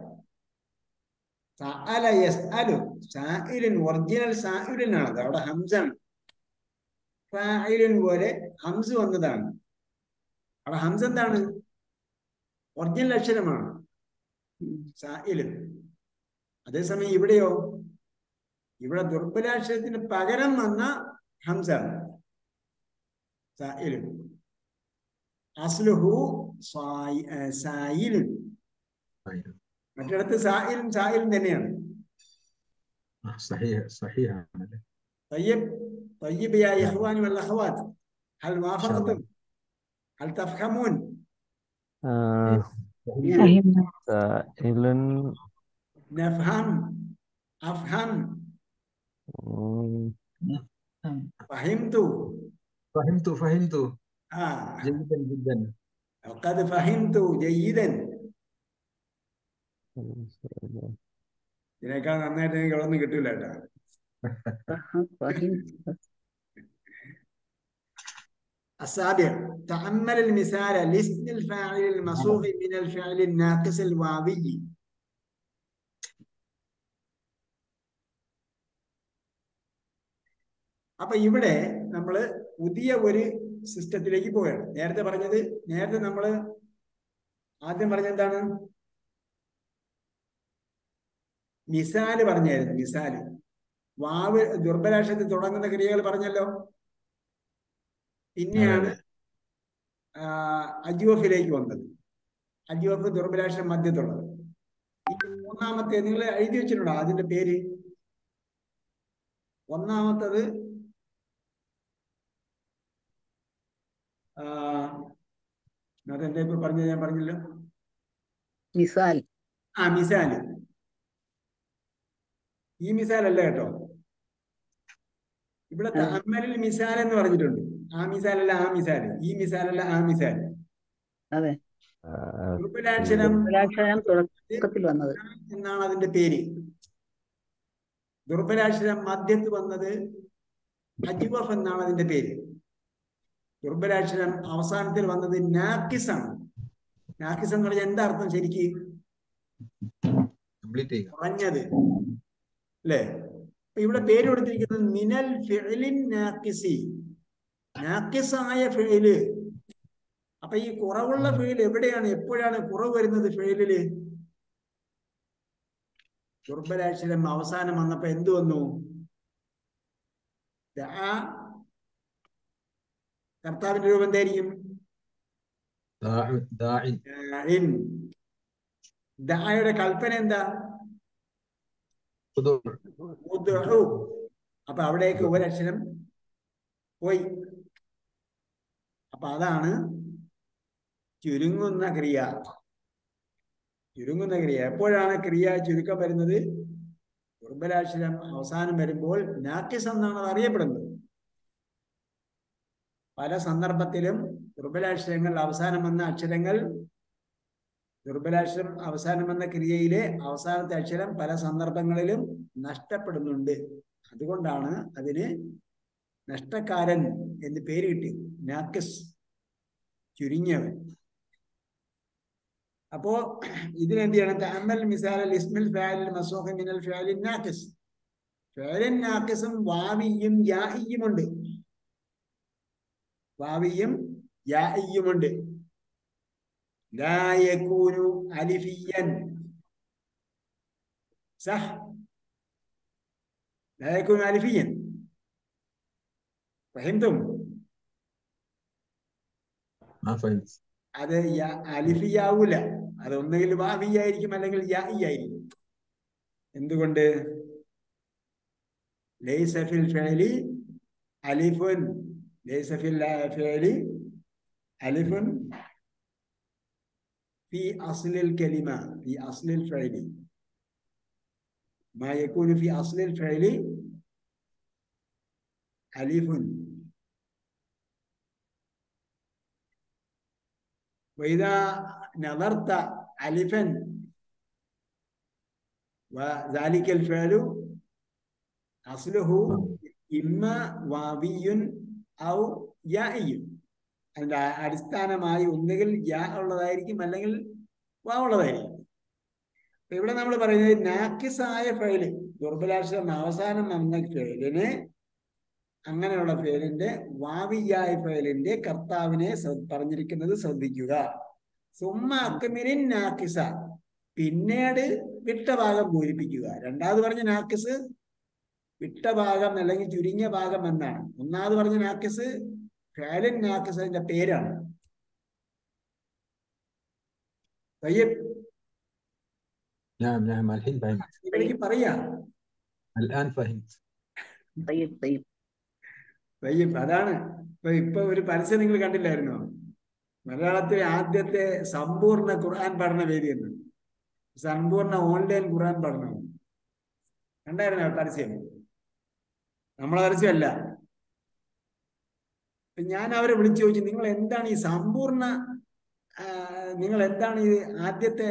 സഅല യസ്അലു സായിലുൻ ഒറിജിനൽ സായിലുനാണത് അവിടെ ഹംസാണ് ഫായിലുൻ പോലെ ഹംസ് വന്നതാണ് അവിടെ ഹംസ് എന്താണ് ഒറിജിനൽ അക്ഷരമാണ് സായിലുൻ അതേസമയം ഇവിടെയോ ഇവിടെ ദുർബലാക്ഷരത്തിന് പകരം വന്ന ഹംസാണ് സായിലുൻ അസ്ലുഹു സായി ഏ, സായിലുൻ സായിലുൻ. മറ്റിടത്ത് സായിലും സായിലും തന്നെയാണ് ആ, സഹിഹ സഹിഹാണല്ലേ طيب طيب يا إخواني والأخوات هل وافقتم؟ هل تفهمون؟ ആ, ഫഹിംന സായിലുൻ نفهم أفهم ഉം, فهمت ഫഹിംതു ഫഹിംതു آه ജയ്യിദൻ ജിദ്ദൻ قد فهمت جيدا ഇതിനേക്കാൾ നന്നായിട്ട് എനിക്ക് അവിടെ നിന്ന് കിട്ടൂല കേട്ടോ السابع تأمل المثال لاسم الفاعل المصوغ من الفعل الناقص الواوي അപ്പൊ ഇവിടെ നമ്മൾ പുതിയ ഒരു സിസ്റ്റത്തിലേക്ക് പോവുകയാണ് നേരത്തെ പറഞ്ഞത് നേരത്തെ നമ്മൾ ആദ്യം പറഞ്ഞത് എന്താണ് മിസാല് പറഞ്ഞായിരുന്നു മിസാല് വാവ് ദുർബലാക്ഷരത്തിൽ തുടങ്ങുന്ന ക്രിയകൾ പറഞ്ഞല്ലോ പിന്നെയാണ് ആ, അജുവഫിലേക്ക് വന്നത് അജുവഫ് ദുർബലാക്ഷരം മധ്യത്തുള്ളത് ഈ മൂന്നാമത്തെ നിങ്ങൾ എഴുതി വെച്ചിട്ടുണ്ടോ അതിന്റെ പേര് ഒന്നാമത്തത് ആ, അതെന്റെ ഇപ്പൊ പറഞ്ഞത് ഞാൻ പറഞ്ഞല്ലോ മിസാൽ ആ മിസാല് ഈ മിസാലല്ല കേട്ടോ ഇവിടെ ആ. തഅമ്മലിൽ മിസാൽ എന്ന് പറഞ്ഞിട്ടുണ്ട് ആ മിസാലല്ല ആ മിസാല് ഈ മിസാലല്ല ആ മിസാല് അതെ ദുർബലാക്ഷരം ദുർബലാക്ഷരം തുടക്കത്തിൽ വന്നത് എന്നാണ് അതിന്റെ പേര് ദുർബലാക്ഷരം മധ്യത്ത് വന്നത് അജിവഫ് എന്നാണ് അതിന്റെ പേര് ദുർബലാക്ഷരം അവസാനത്തിൽ വന്നത് നാക്കിസ് ആണ് നാക്കിസ് എന്ന് പറഞ്ഞാൽ എന്താ അർത്ഥം ശരിക്ക് കംപ്ലീറ്റ് ചെയ്യുക കുറഞ്ഞത് അല്ലേ അപ്പൊ ഇവിടെ പേര് കൊടുത്തിരിക്കുന്നത് മിനൽ ഫിഅലിൻ നാക്കിസി നാക്കിസായ ഫിഅല് അപ്പൊ ഈ കുറവുള്ള ഫിഅൽ എവിടെയാണ് എപ്പോഴാണ് കുറവ് വരുന്നത് ഫിഅലില് ദുർബലാക്ഷരം അവസാനം വന്നപ്പോ എന്ത് വന്നു ദാ കർത്താവിന്റെ രൂപം എന്തായിരിക്കും ദാഇ- ദാഇൻ ദാഇൻ. ദായുടെ കൽപ്പന എന്താ ഖുദൂ. ഉദ്ഉ. അപ്പൊ അവിടേക്ക് ഒരക്ഷരം പോയി അപ്പൊ അതാണ് ചുരുങ്ങുന്ന ക്രിയ ചുരുങ്ങുന്ന ക്രിയ എപ്പോഴാണ് ക്രിയ ചുരുക്കം വരുന്നത് ദുർബലാക്ഷരം അവസാനം വരുമ്പോൾ നാക്കിസ് എന്നാണ് അത് അറിയപ്പെടുന്നത് പല സന്ദർഭത്തിലും ദുർബലാക്ഷരങ്ങൾ അവസാനം വന്ന അക്ഷരങ്ങൾ ദുർബലാക്ഷരം അവസാനം വന്ന ക്രിയയിലെ അവസാനത്തെ അക്ഷരം പല സന്ദർഭങ്ങളിലും നഷ്ടപ്പെടുന്നുണ്ട് അതുകൊണ്ടാണ് അതിന് നഷ്ടക്കാരൻ എന്ന് പേര് കിട്ടിയത് നാക്കിസ് ചുരുങ്ങിയവൻ അപ്പോ ഇതിനെന്ത് ചെയ്യണം തഅമ്മൽ മിസാൽ ഇസ്മിൽ ഫാലിൽ മസൂഖ മിനൽ ഫാലിൻ നാക്കിസ് ഫാലിൻ നാക്കിസും വാവിയും യായിയുമുണ്ട് വാവിയും യായിയുമുണ്ട് ലാ യകൂനു അലിഫിയൻ സഹ് ലാ യകൂനു അലിഫിയൻ ഫഹിംതും ആ ഫൈൻസ് അത് യ- അലിഫിയാവൂല അത് ഒന്നുകിൽ വാവിയായിരിക്കും അല്ലെങ്കിൽ യായി ആയിരിക്കും എന്തുകൊണ്ട് ലൈസ ഫിൽ ഫിഅലി അലിഫുൻ ലൈസ ഫിൽ ഫിഅലി അലിഫുൻ في أصل الكلمة في أصل الفعل ما يكون في أصل الفعل ألف وإذا نظرت ألفا وذلك الفعل أصله إما واوي أو يائي അതിന്റെ അ- അടിസ്ഥാനമായി ഒന്നുകിൽ യാ ഉള്ളതായിരിക്കും അല്ലെങ്കിൽ വാ ഉള്ളതായിരിക്കും അപ്പൊ ഇവിടെ നമ്മൾ പറയുന്നത് നാക്കിസായ ഫയല് ദുർബലാക്ഷരം അവസാനം വന്ന ഫയലിന് അങ്ങനെയുള്ള ഫയലിന്റെ വാവിയായ ഫയലിന്റെ കർത്താവിനെ ശ്ര- പറഞ്ഞിരിക്കുന്നത് ശ്രദ്ധിക്കുക സുമ്മ അക്മിരിൻ നാക്കിസ പിന്നീട് വിട്ട ഭാഗം പൂരിപ്പിക്കുക രണ്ടാമത് പറഞ്ഞ നാക്കിസ് വിട്ട ഭാഗം അല്ലെങ്കിൽ ചുരുങ്ങിയ ഭാഗം എന്നാണ് ഒന്നാമത് പറഞ്ഞ നാക്കിസ് ഫാലിൻ നാക്കിസ് അതിന്റെ പേരാണ് തയ്യബ് نعم نعم الحين فهمت ഇവിടേക്ക് പറയാം الآن فهمت طيب طيب തയ്യബ് അതാണ് ഇപ്പൊ ഇപ്പൊ ഒരു പരസ്യം നിങ്ങൾ കണ്ടില്ലായിരുന്നോ മലയാളത്തിലെ ആദ്യത്തെ സമ്പൂർണ്ണ ഖുർആൻ പഠന വേദി എന്ന് സമ്പൂർണ്ണ ഓൺലൈൻ ഖുർആൻ പഠനം കണ്ടായിരുന്നോ പരസ്യം നമ്മളെ പരസ്യമല്ല അപ്പൊ ഞാൻ അവരെ വിളിച്ചു ചോദിച്ചു നിങ്ങൾ എന്താണ് ഈ സമ്പൂർണ്ണ ആ, നിങ്ങൾ എന്താണ് ഈ ആദ്യത്തെ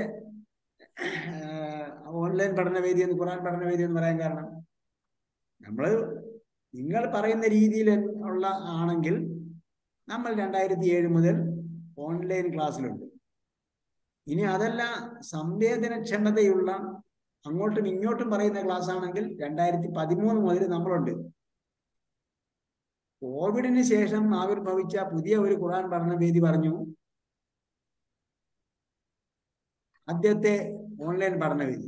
ഓൺലൈൻ പഠനവേദി എന്ന് ഖുർആൻ പഠനവേദി എന്ന് പറയാൻ കാരണം നമ്മള് നിങ്ങൾ പറയുന്ന രീതിയിൽ ഉള്ള ആണെങ്കിൽ നമ്മൾ രണ്ടായിരത്തി ഏഴ് മുതൽ ഓൺലൈൻ ക്ലാസ്സിലുണ്ട് ഇനി അതല്ല സംവേദനക്ഷമതയുള്ള അങ്ങോട്ടും ഇങ്ങോട്ടും പറയുന്ന ക്ലാസ് ആണെങ്കിൽ രണ്ടായിരത്തി പതിമൂന്ന് മുതൽ നമ്മളുണ്ട് കോവിഡിന് ശേഷം ആവിർഭവിച്ച പുതിയ ഒരു ഖുർആൻ പഠനവേദി പറഞ്ഞു ആദ്യത്തെ ഓൺലൈൻ പഠനവേദി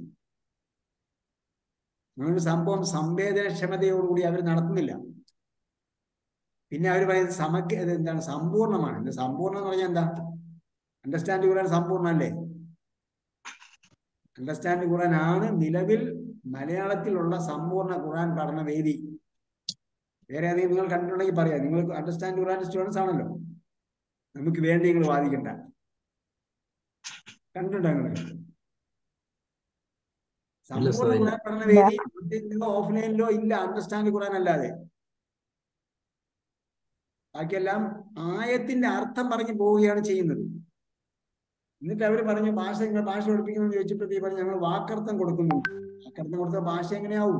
അങ്ങനെ സംഭവം സംവേദനക്ഷമതയോടുകൂടി അവർ നടത്തുന്നില്ല പിന്നെ അവർ പറയുന്നത് സമഗ്ര ഇത് എന്താണ് സമ്പൂർണ്ണമാണ് ഇത് സമ്പൂർണ്ണം എന്ന് പറഞ്ഞാൽ എന്താ അണ്ടർസ്റ്റാൻഡ് ഖുർആൻ സമ്പൂർണ്ണല്ലേ അണ്ടർസ്റ്റാൻഡ് ഖുർആൻ ആണ് നിലവിൽ മലയാളത്തിലുള്ള സമ്പൂർണ്ണ ഖുർആൻ പഠന വേദി വേറെ ഏതെങ്കിലും നിങ്ങൾ കണ്ടിട്ടുണ്ടെങ്കിൽ പറയാം നിങ്ങൾ അണ്ടർസ്റ്റാൻഡ് ഖുർആൻ സ്റ്റുഡൻസ് ആണല്ലോ നമുക്ക് വേണ്ടി നിങ്ങൾ വാദിക്കണ്ട കണ്ടിട്ടുണ്ടോ നിങ്ങൾ ഇല്ല സമ്പൂർണ്ണ സാർ, ഇല്ല. ഖുർആൻ പഠന വേദി ഓൺലൈനിലോ ഓഫ്ലൈനിലോ ഇല്ല അണ്ടർസ്റ്റാൻഡ് ഖുർആൻ അല്ലാതെ ബാക്കിയെല്ലാം ആയത്തിന്റെ അർത്ഥം പറഞ്ഞു പോവുകയാണ് ചെയ്യുന്നത് എന്നിട്ട് അവർ പറഞ്ഞു ഭാഷ നിങ്ങൾ ഭാഷ പഠിപ്പിക്കുന്നു ചോദിച്ചപ്പോഴത്തേക്ക് പറഞ്ഞു ഞങ്ങൾ വാക്കർത്ഥം കൊടുക്കുന്നു വാക്കർത്ഥം കൊടുത്ത ഭാഷ എങ്ങനെയാവും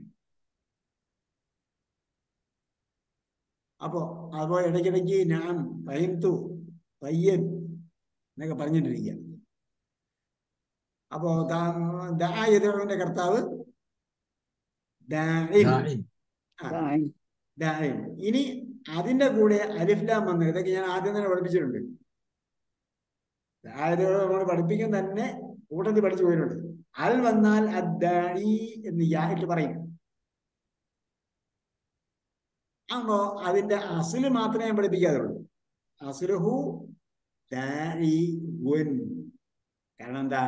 അപ്പോ അപ്പോ ഇടയ്ക്കിടയ്ക്ക് ഞാൻ പയന്തു പയ്യൻ എന്നൊക്കെ പറഞ്ഞിട്ടിരിക്കുക അപ്പോ ദായതയുടെ കർത്താവ് ദാഇൻ. ദാഇൻ. ആ, ദാഇൻ. ദാഇൻ. ഇനി അതിന്റെ കൂടെ അലിഫ്ലാം വന്ന് ഇതൊക്കെ ഞാൻ ആദ്യം തന്നെ പഠിപ്പിച്ചിട്ടുണ്ട് അതായത് നമ്മൾ പഠിപ്പിക്കാൻ തന്നെ കൂട്ടത്തിൽ പഠിച്ചു പോയിട്ടുണ്ട് അൽ വന്നാൽ അദ്ദായി എന്ന് യായിട്ട് പറയും അപ്പോ അതിന്റെ അസില് മാത്രമേ ഞാൻ പഠിപ്പിക്കാതുള്ളൂ അസുലുഹു ദാഇ ഉൻ. കാരണം എന്താ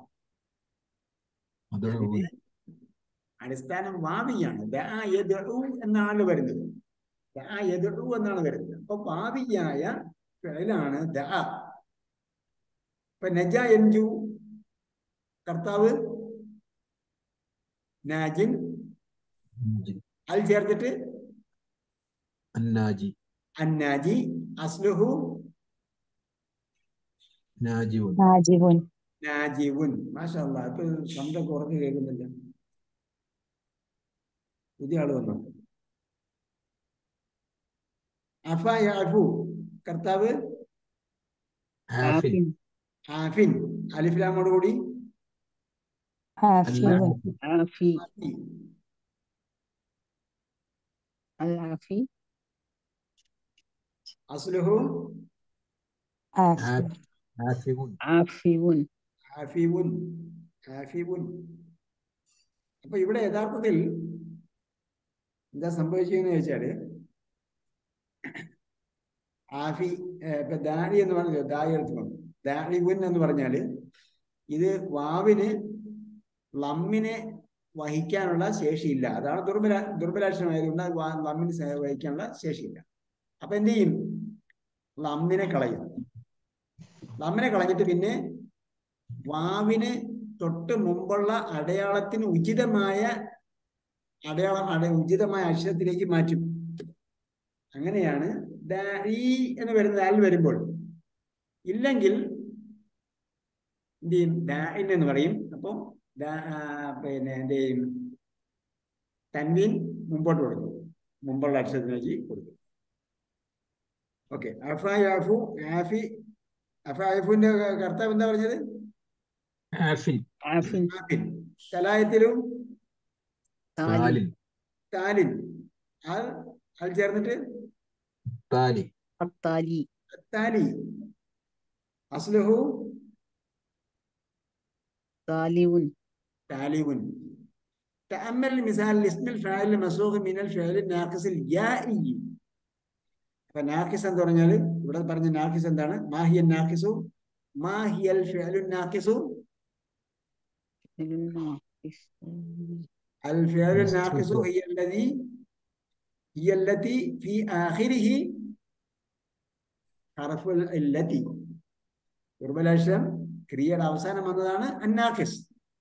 അതൊരു അതിന് അടിസ്ഥാനം വാവിയാണ് ദാ യദ്ഉ എന്നാണ് വരുന്നത് ദാ യദ്ഉ എന്നാണ് വരുന്നത് അപ്പൊ വാവിയായ ഫിഅലാണ് ദാ ഇപ്പൊ നജ എൻജു കർത്താവ് നാജിൻ നാജി. അൽ ചേർത്തിട്ട് അന്നാജി അന്നാജി അസ്ലുഹു നാജിവുൻ നാജിബുൻ നാജിവുൻ മാഷാ അല്ലാ ഇപ്പൊ ശബ്ദം കുറഞ്ഞു കേൾക്കുന്നില്ല പുതിയ ആള് വന്നു അഫ യഅഫു കർത്താവ് ആഫിൻ ആഫിൻ അലിഫ്ലാമോട് കൂടി ഹാഫിബുൻ ആഫി ആഫി. അൽ ആഫി അസ്ലുഹു ആഫി ആഫ്- ആഫിവുൻ ആഫിവുൻ ആഫിവുൻ ആഫിവുൻ അപ്പൊ ഇവിടെ യഥാർത്ഥത്തിൽ എന്താ സംഭവിച്ചതെന്ന് ചോദിച്ചാല് ആഫി ഏർ ഇപ്പൊ ദാഴി എന്ന് പറഞ്ഞു ദായി എടുത്ത് പറഞ്ഞു ദാഴിവുൻ എന്ന് പറഞ്ഞാല് ഇത് വാവിന് ലമ്മിനെ വഹിക്കാനുള്ള ശേഷിയില്ല അതാണ് ദുർബല ദുർബലാക്ഷരമായതുകൊണ്ട് അത് വാ- ലമ്മിന് സേ- വഹിക്കാനുള്ള ശേഷിയില്ല അപ്പൊ എന്ത് ചെയ്യും ലമ്മിനെ കളയും ലമ്മിനെ കളഞ്ഞിട്ട് പിന്നെ വാവിന് തൊട്ട് മുമ്പുള്ള അടയാളത്തിന് ഉചിതമായ അടയാളം അട ഉചിതമായ അക്ഷരത്തിലേക്ക് മാറ്റും അങ്ങനെയാണ് ദാഇ എന്ന് വരുന്നത് അൽ വരുമ്പോൾ ഇല്ലെങ്കിൽ എന്ത് ചെയ്യും ദാഇൻ എന്ന് പറയും അപ്പം ദാ- ആ, പിന്നെ എന്ത് ചെയ്യും തൻവീൻ മുമ്പോട്ട് കൊടുക്കും മുമ്പുള്ള അക്ഷരത്തിലേക്ക് കൊടുക്കും ഓക്കെ അഫാഫു ആഫി അഫാഫുവിന്റെ കർത്താവ് എന്താ പറഞ്ഞത് ആഫിൻ ആഫിൻ ആഫിൻ കലായത്തിലും താലി താലിൻ താലിൻ അൽ അൽ ചേർന്നിട്ട് താലി അത്താലി താലി അസ്ലുഹു താലിവുൻ താലിവുൻ تأمل مثال الاسم الفاعل المسروق من الفعل الناقص اليائي അപ്പൊ നാക്കിസ് എന്ന് പറഞ്ഞാല് ഇവിടെ പറഞ്ഞ നാക്കിസ് എന്താണ് മാഹിയ നാക്കിസു മാഹിയൽ ഫിഅലു നാക്കിസു الفعل الناقص هي الذي هي التي في آخره حرف التي ദുർബലാക്ഷരം ക്രിയയുടെ അവസാനം വന്നതാണ് അന്നാഖിസ്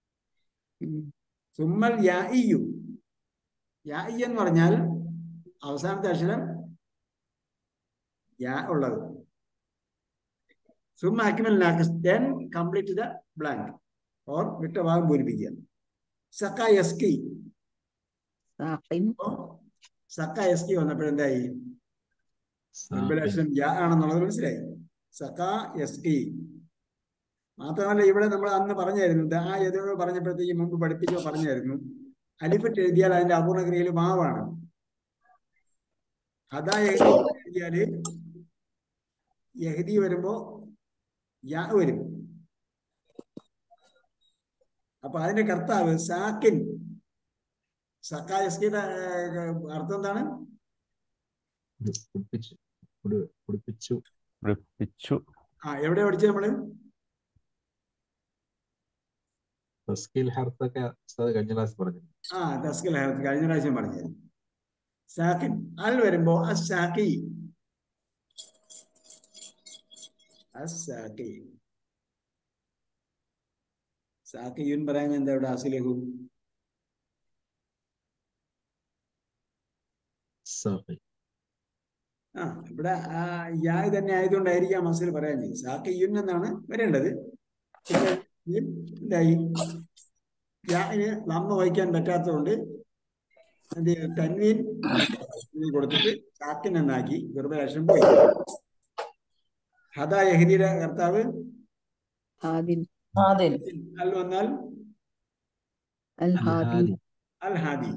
സുമ്മൽ യാഇയു യാഇ എന്ന് പറഞ്ഞാൽ അവസാനത്തെ അക്ഷരം യാ ഉള്ളത് സുമ്മ അക്മൽ നാഖിസ് then complete the blank or വിട്ട ഭാഗം പൂരിപ്പിക്കുക സക്ക യസ്കി സാഖിൻ അപ്പോ സക്ക യസ്കി വന്നപ്പോഴെന്തായി ദുർബലാക്ഷരം യാ ആണെന്നുള്ളത് മനസ്സിലായി സഖാ യസ്കി മാത്രമല്ല ഇവിടെ നമ്മൾ അന്ന് പറഞ്ഞായിരുന്നു ദാ ഏതോ പറഞ്ഞപ്പോഴത്തേക്ക് മുമ്പ് പഠിപ്പിച്ചോ പറഞ്ഞായിരുന്നു അലിഫറ്റ് എഴുതിയാൽ അതിന്റെ അപൂർണ ക്രിയയിൽ മാവാണ് അതാ എഴുതിയാല് യഹദി വരുമ്പോ യാ വരും അപ്പൊ അതിന്റെ കർത്താവ് സാക്കിൻ സക്കാ യസ്കിയുടെ അർത്ഥം എന്താണ് കുടിപ്പിച്ചു കുടി- കുടിപ്പിച്ചു പഠിപ്പിച്ചു ആ എവിടെ പഠിച്ചത് നമ്മള് തസ്കീൽ ഹർത്തൊക്കെ ഉസ്താദ് കഴിഞ്ഞ ക്ലാസ് പറഞ്ഞു ആ തസ്കിൽ ഹയത്ത് കഴിഞ്ഞ പ്രാവശ്യം പറഞ്ഞത് സാക്കിൻ അൽ വരുമ്പോ അസാക്കി അസാക്കി സാക്കിയുൻ പറയുന്നത് എന്താ ഇവിടെ അസിലഹു സാഖി ആ ഇവിടെ ആ യാ തന്നെ ആയതുകൊണ്ടായിരിക്കാം അസിൽ പറയാൻ ചെയ്യും സാക്കിയുൻ എന്നാണ് വരേണ്ടത് പിന്നെ ഇത് എന്തായി യാന് നമ്മ വഹിക്കാൻ പറ്റാത്തതുകൊണ്ട് എന്ത് ചെയ്തു? തൻവീൻ ഇതിൽ കൊടുത്തിട്ട് സാക്കിൻ എന്നാക്കി ദുർബലാക്ഷം പോയി ഹദാ യഹദിയുടെ കർത്താവ് ഹാദിൻ ഹാദിൻ അൽ വന്നാൽ അൽ ഹാദിൻ ഹാദി അൽ ഹാദി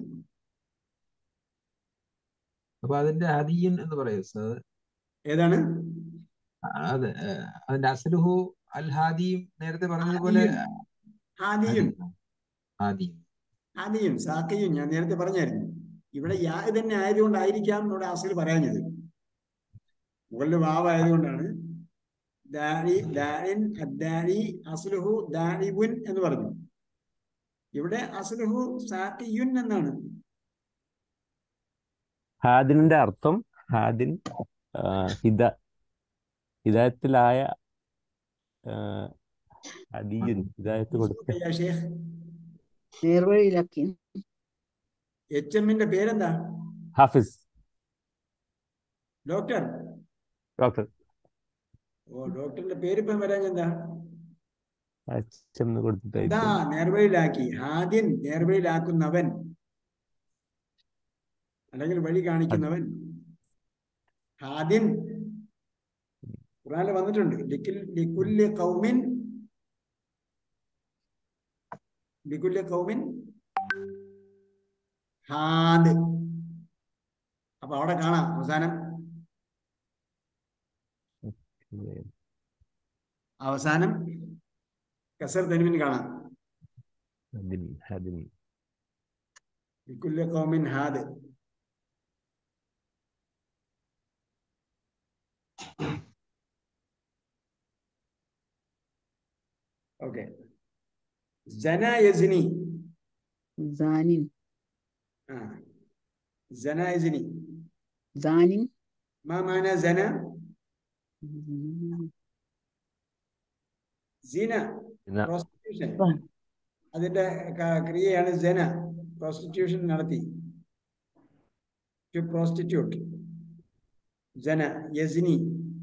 അപ്പൊ അതിന്റെ ഹദിയൻ എന്ന് പറയും ഉസ്താദ് ഏതാണ് അതെ ഏഹ്, അതിന്റെ അസ്ലുഹു അൽ ഹാദിയും നേരത്തെ പറഞ്ഞതുപോലെ ഹാദിയും ഹാദി ഹാദിയും സാക്കിയും ഞാൻ നേരത്തെ പറഞ്ഞായിരുന്നു ഇവിടെ യാ തന്നെ ആയതുകൊണ്ടായിരിക്കാം ഇവിടെ അസിൽ പറയാഞ്ഞത് മുകളിൽ വാവ് ആയതുകൊണ്ടാണ് ദാരി ദാരിൻ അദ്ദാരി അസ്ലുഹു ദാരിബുൻ എന്ന് പറഞ്ഞു ഇവിടെ അസ്ലുഹു സാക്കിയുൻ എന്നാണ് ഹാദിനിന്റെ അർത്ഥം ഹാദിൻ ആ, ഹിദ ഹിദായത്തിലായ ആ, ഹദിയുൻ ഹിദായത്ത് കൊടുത്ത യാ ഷേഖ് നേർവഴിയിലാക്കി എച്ച് എമ്മിന്റെ പേരെന്താ ഹാഫിസ് ഡോക്ടർ ഡോക്ടർ ഓ ഡോക്ടറിന്റെ പേര് ഇപ്പം വരാൻ എന്താ അച്ഛൻ ഇതാ കൊടുത്തിട്ടായിരിക്കും നേർവഴിയിലാക്കി ഹാദ്യൻ നേർവഴിയിലാക്കുന്നവൻ അല്ലെങ്കിൽ വഴി കാണിക്കുന്നവൻ ഹാദിൻ ഖുറാനിൽ വന്നിട്ടുണ്ട് ലിക്കിൽ ലിക്കുല്li ഖൗമിൻ ലിക്കുല്li ഖൗമിൻ ഹാദ് അപ്പൊ അവിടെ കാണാം അവസാനം അവസാനം കസർ തനുവിൻ കാണാം ഹദിൻ ഹദിൻ ലിക്കുല്li ഖൗമിൻ ഹാദ് ഓക്കെ ജന യസിനി സാനിൻ ആ ജന യസിനി സാനിൻ മാ മാന ജന സിന സിന. പ്രോസ്റ്റിറ്റ്യൂഷൻ ആ. അതിന്റെ ക- ക്രിയയാണ് ജന പ്രോസ്റ്റിറ്റ്യൂഷൻ നടത്തി ടു പ്രോസ്റ്റിറ്റ്യൂട്ട് ജന യസിനി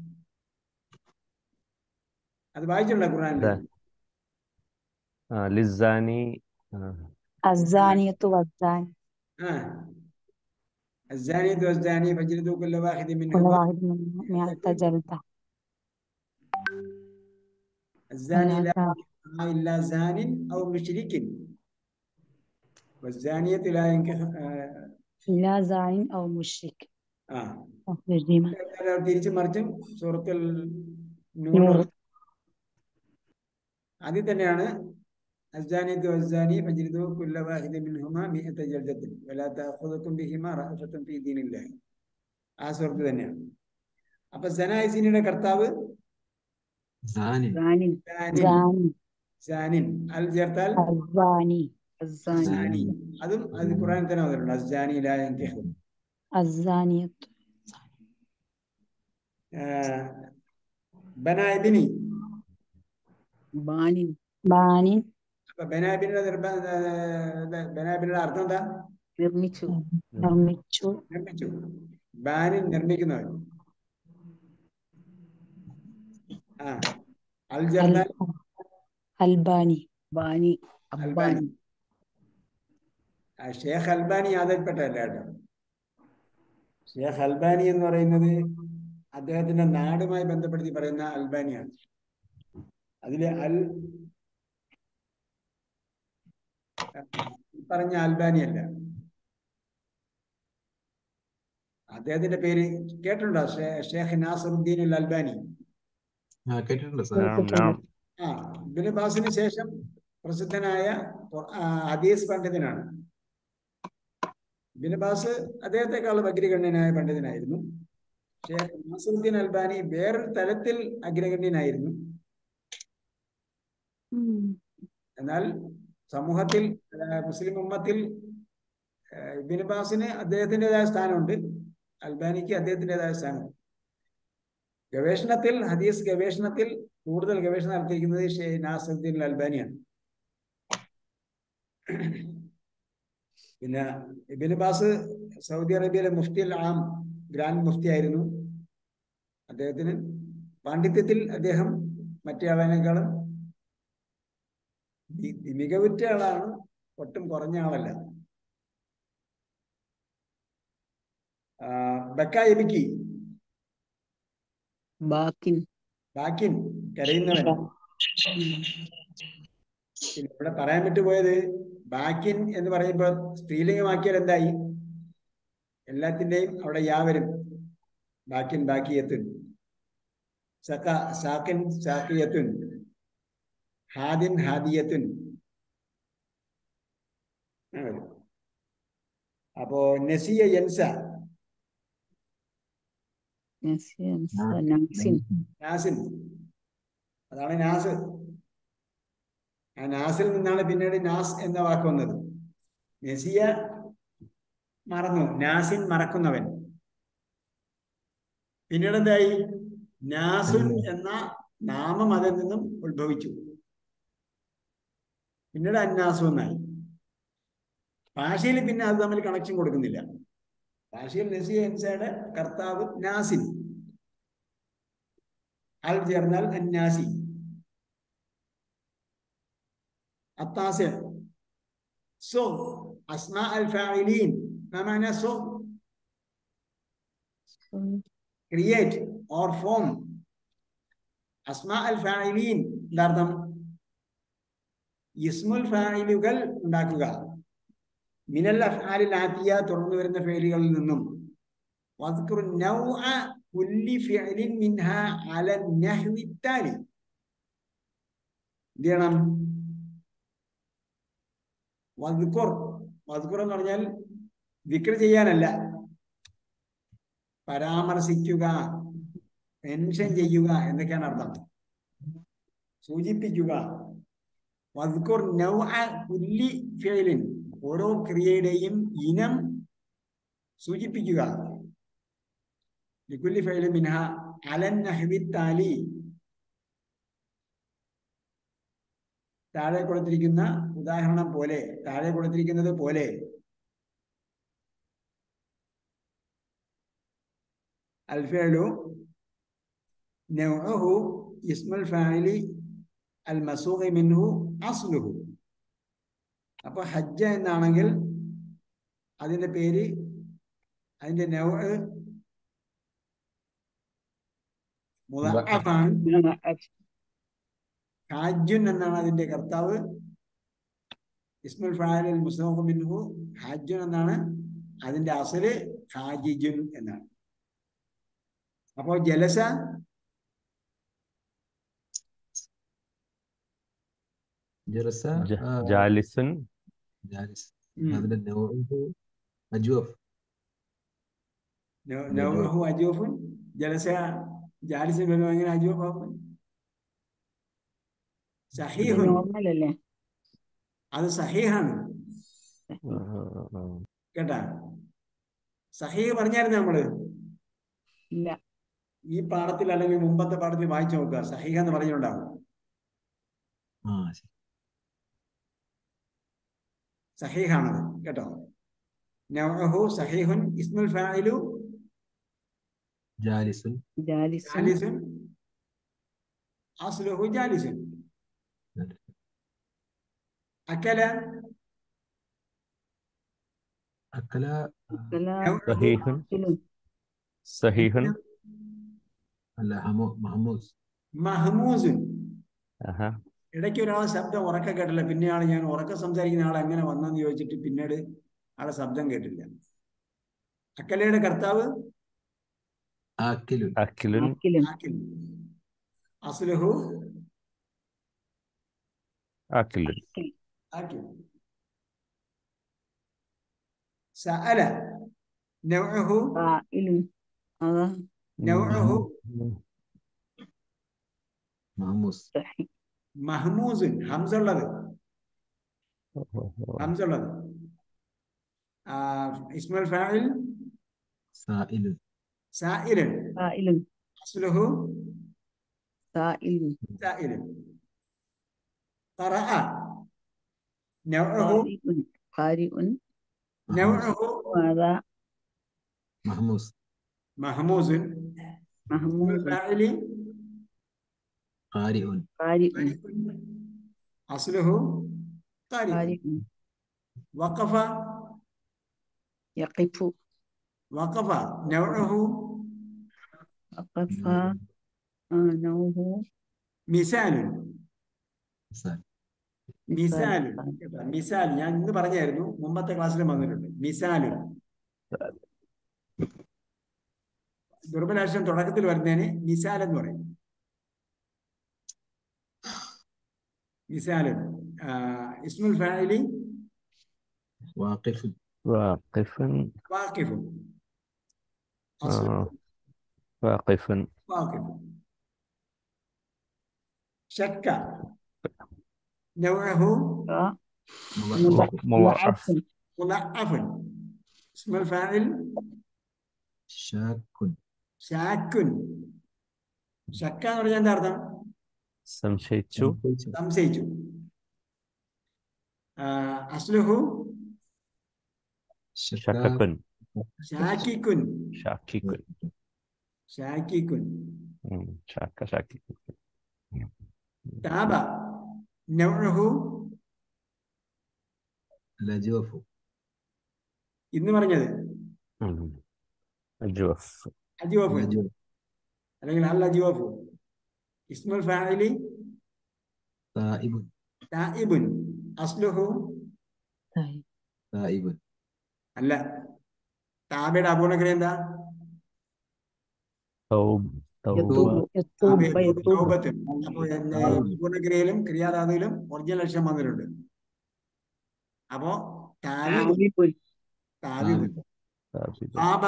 അത് വായിച്ചിട്ടുണ്ടോ ഖുറാനിൽ അതെ. ആ, ലിസാനി ആ, الزانية والزاني آه الزانية والزاني فاجلدوا كل واحد كل منهما واحد منهم مئة جلدة الزاني لا ولا ينكح إلا زان أو مشرك والزانية لا ينكح آه, إلا زان أو مشرك آه. ترجمة തിരിച്ചു മറിച്ചും സൂറത്തിൽ നൂറ് നൂറ് അതിൽ തന്നെയാണ് الزانية والزاني فاجلدوا كل واحد منهما مئة جلدة ولا تأخذكم بهما رأفة في دين الله ആ സൂറത്ത് തന്നെയാണ് അപ്പൊ സനായിസിനിയുടെ കർത്താവ് സാനി സാനിൻ സാനിൻ زاني സാനിൻ അൽ ചേർത്താൽ الزاني അസാനി സാനി അതും അത് ഖുറാനിൽ തന്നെ വന്നിട്ടുണ്ട് അസ്ജാനി ലാ യൻകിഹു الزانية ബനായിബിനി ബാനിൻ بان അപ്പൊ ബനാബിനിയുടെ നിർബ ബനാബിനിയുടെ അർത്ഥം എന്താ നിർമ്മിച്ചു നിർമ്മിച്ചു നിർമ്മിച്ചു ബാനിൻ നിർമ്മിക്കുന്നവൻ ആ അൽ ജർദാൻ അൽബാനി ബാനി അൽബാനി അബ്ബാനി ആ, ഷേഖ് അൽബാനി അതിൽപ്പെട്ടല്ല കേട്ടോ ഷേഖ് അൽബാനി എന്ന് പറയുന്നത് അദ്ദേഹത്തിന്റെ നാടുമായി ബന്ധപ്പെടുത്തി പറയുന്ന അൽബാനിയാണ് അതിലെ അൽ ഈ പറഞ്ഞ അൽബാനിയല്ല അദ്ദേഹത്തിന്റെ പേര് കേട്ടിട്ടുണ്ടോ ഷേ- ഷേഖ് നാസറുദ്ദീൻ അൽ അൽബാനി ആ കേട്ടിട്ടുണ്ട് സാർ نعم نعم ആ ഇബ്നു ബാസിന് ശേഷം പ്രസിദ്ധനായ ഖുർ- ആ, ഹദീസ് പണ്ഡിതനാണ് ഇബ്നു ബാസ് അദ്ദേഹത്തെക്കാൾ അഗ്രഗണ്യനായ പണ്ഡിതനായിരുന്നു ഷേഖ് നാസറുദ്ദീൻ അൽബാനി വേറൊരു തലത്തിൽ അഗ്രഗണ്യനായിരുന്നു എന്നാൽ സമൂഹത്തിൽ ആ, മുസ്ലിം ഉമ്മത്തിൽ ആ, ഇബ്നു ബാസിന് അദ്ദേഹത്തിൻ്റെതായ സ്ഥാനമുണ്ട് അൽബാനിക്ക് അദ്ദേഹത്തിൻ്റെതായ സ്ഥാനമുണ്ട് ഗവേഷണത്തിൽ ഹദീസ് ഗവേഷണത്തിൽ കൂടുതൽ ഗവേഷണം നടത്തിയിരിക്കുന്നത് ഷേ നാസറുദ്ദീൻ അൽ അൽബാനിയാണ് പിന്നെ ഇബിന് ബാസ് സൗദി അറേബ്യയിലെ മുഫ്തി അൽ ആം ഗ്രാൻഡ് മുഫ്തി ആയിരുന്നു അദ്ദേഹത്തിന് പാണ്ഡിത്യത്തിൽ അദ്ദേഹം മറ്റേ ആളേക്കാളും മി- മികവുറ്റ ആളാണ് ഒട്ടും കുറഞ്ഞ ആളല്ല ആ, ബക്ക എബിക്കി ബാക്കിൻ ബാക്കിൻ കരയുന്നവൻ പിന്നെ ഇവിടെ പറയാൻ വിട്ടുപോയത് ബാക്കിൻ എന്ന് പറയുമ്പോൾ സ്ത്രീലിംഗമാക്കിയാൽ എന്തായി എല്ലാത്തിന്റെയും അവിടെ യാ വരും ബാക്കിൻ ബാക്കിയത്തുൻ സക്ക സാക്കിൻ സാക്കിയത്തുൻ ഹാദിൻ ഹാദിയത്തുൻ അങ്ങനെ വരും അപ്പോ നസിയ യൻസ നസിയ, നാസിൻ നാസിൻ അതാണ് നാസ് ആ നാസിൽ നിന്നാണ് പിന്നീട് നാസ് എന്ന വാക്ക് വന്നത് നസിയ മറന്നു നാസിൻ മറക്കുന്നവൻ പിന്നീട് എന്തായി നാസുൻ എന്ന നാമം അതിൽ നിന്നും ഉത്ഭവിച്ചു പിന്നീട് അന്നാസു എന്നായി ഭാഷയിൽ പിന്നെ അത് തമ്മിൽ കണക്ഷൻ കൊടുക്കുന്നില്ല ഭാഷയിൽ നസിയ എൻസയുടെ കർത്താവ് നാസിൻ അൽ ചേർന്നാൽ അന്നാസി التاسع صغ أسماء الفاعلين ما معنى صغ create or form أسماء الفاعلين എന്താർത്ഥം ഇസ്മുൽ ഫായിലുകൾ ഉണ്ടാക്കുക മിനൽ അഫ്ആലിൽ ആത്തിയ തുറന്നു വരുന്ന ഫേലുകളിൽ നിന്നും واذكر نوع كل فعل منها على النحو التالي എന്ത് ചെയ്യണം വദ്കുർ വദ്കുർ എന്ന് പറഞ്ഞാൽ വിക്ര ചെയ്യാനല്ല പരാമർശിക്കുക മെൻഷൻ ചെയ്യുക എന്നൊക്കെയാണ് അർത്ഥം സൂചിപ്പിക്കുക വദ്കുർ നൗഅ കുല്ലി ഫിഅലിൻ ഓരോ ക്രിയയുടെയും ഇനം സൂചിപ്പിക്കുക ലിക്കുല്ലി ഫൈലി മിൻഹ അലൻ നഹ്വി താലി താഴെ കൊടുത്തിരിക്കുന്ന ഉദാഹരണം പോലെ താഴെ കൊടുത്തിരിക്കുന്നത് പോലെ അൽഫേലു നൗഅഹു ഇസ്മുൽ ഫായിലി അൽ മസൂഖി മിൻഹു അസ്ലുഹു അപ്പൊ ഹജ്ജ എന്നാണെങ്കിൽ അതിന്റെ പേര് അതിന്റെ നൗഅ് മുദഅഫാണ് ഹാജുൻ എന്നാണ് അതിന്റെ കർത്താവ് ഇസ്മുൽ ഫാലിൽ മുസ്ലിം മിൻഹു ഹാജുൻ എന്നാണ് അതിന്റെ അസല് ഹാജിജുൻ എന്നാണ് അപ്പോ ജലസ ജലസ ജ- ആ, ജാലിസുൻ ജാലിസ് ഉം. അതിന്റെ നൗഅഹു അജ്വഫ് നൗ- നൗഅഹു അജൂഫുൻ ജലസ ജാലിസിൻ വരുമ്പോൾ എങ്ങനെ അജൂഫ് ആവും സഹീഹുൻ നോർമൽ അല്ലേ അത് സഹീഹാണ് ആ, ആ, ആ. കേട്ടാ സഹീഹ് പറഞ്ഞായിരുന്നു നമ്മള് ഇല്ല ഈ പാഠത്തിൽ അല്ലെങ്കിൽ മുമ്പത്തെ പാഠത്തിൽ വായിച്ചു നോക്കുക സഹീഹ എന്ന് പറഞ്ഞിട്ടുണ്ടാവും ആ ശരി. സഹീഹാണത് കേട്ടോ നൗഅഹു സഹീഹുൻ ഇസ്മുൽ ഫായിലു ജാലിസുൻ ജാലിസുൻ ജാലിസുൻ അസ്ലുഹു ജാലിസുൻ അക്കല അക്കല അക്കല സഹീഹുൻ ആക്കിലും സഹീഹുൻ അല്ല ഹമോ മഹമൂസ് മഹ്മൂസുൻ ആഹാ ഇടയ്ക്ക് ഒരാളെ ശബ്ദം ഉറക്കെ കേട്ടില്ല പിന്നെയാണ് ഞാൻ ഉറക്കെ സംസാരിക്കുന്ന ആൾ എങ്ങനെ വന്നെന്ന് ചോദിച്ചിട്ട് പിന്നീട് ആളെ ശബ്ദം കേട്ടില്ല അക്കലയുടെ കർത്താവ് ആക്കിലുൻ അക്കിലുൻ ആക്കിലും ആക്കിൽ അസ്ലുഹു അക്കിലുൻ ആക്കിൽ സഅല നൗഉഹു ഫായിലും അതാ നൗഉഹു മഹമൂസ് സഹി മഹ്മൂസുൻ ഹംസ ഉള്ളത് ഹംസ ഉള്ളത് ആ, ഇസ്മുൽ ഫാഇൽ സായിലുൻ സായിലൻ ഫായിലും അസ്ലുഹു സായിലും സായിലൻ ഖറഅ നൗഉഹു ഖാരിഉൻ ഖാരിഉൻ നൗഉഹു അതാ മഹമൂസ് മഹ്മൂസുൻ ഇസ്മുൽ മഹമൂദ് ഫാഇലി ഖാരിഉൻ ഖാരിഉൻ അസ്ലുഹു ഖാരി ഖാരിഉൻ വഖഫ യഖിഫു വഖഫ നൗഉഹു വഖഫ ആ, നൗഹു മിസാലുൻ മിസാൽ മിസാലുൻ കേട്ടോ, മിസാൽ ഞാൻ ഇന്ന് പറഞ്ഞായിരുന്നു മുമ്പത്തെ ക്ലാസ്സിലും വന്നിട്ടുണ്ട് മിസാലുൻ ദുർബലാക്ഷം തുടക്കത്തിൽ വരുന്നതിന് മിസാൽ എന്ന് പറയും മിസാലുൻ ആ, ഇസ്മുൽ ഫാഇലി വാഖിഫുൻ വാഖിഫുൻ വാഖിഫുൻ ആ, അസ്ലുഹു വാഖിഫുൻ واقف شك نوعه മുളഅഫ് മുളഅഫ് مضاعف اسم الفاعل ഷാക്കുൻ شاك شك എന്ന് പറഞ്ഞാൽ എന്താ അർത്ഥം സംശയിച്ചു സംശയിച്ചു ആ, അസ്ലുഹു ഷക്കക്കുൻ ഷാക്കിക്കുൻ ഷാക്കിക്കുൻ ഷാക്കിക്കുൻ ഉം, ഷാക്ക ഷാക്കിക്കുൻ താബ നൗഉഹു ലജോഫു ഇന്ന് പറഞ്ഞത് ഉം. അജ്വഫ് അജിവഫു ലജോഫ് അല്ലെങ്കിൽ അൽ അജിവഫു ഇസ്മുൽ ഫാഇലി തായിബുൻ തായിബുൻ അസ്ലുഹു തായിബുൻ അല്ല താബയുടെ അപൂർണക്രിയ എന്താ തൗബ് തൗബ യത്തൂബു യത്തൂബ യത്തൂബ തൗബത്തുൻ. അപ്പൊ എന്നെ പൂർണ്ണക്രിയയിലും ക്രിയാധാതുവിലും ഒറിജിനൽ ലക്ഷ്യം വന്നിട്ടുണ്ട് അപ്പോ താവിബ് ആവിബുൻ താവിബ് താബിദ്. താബ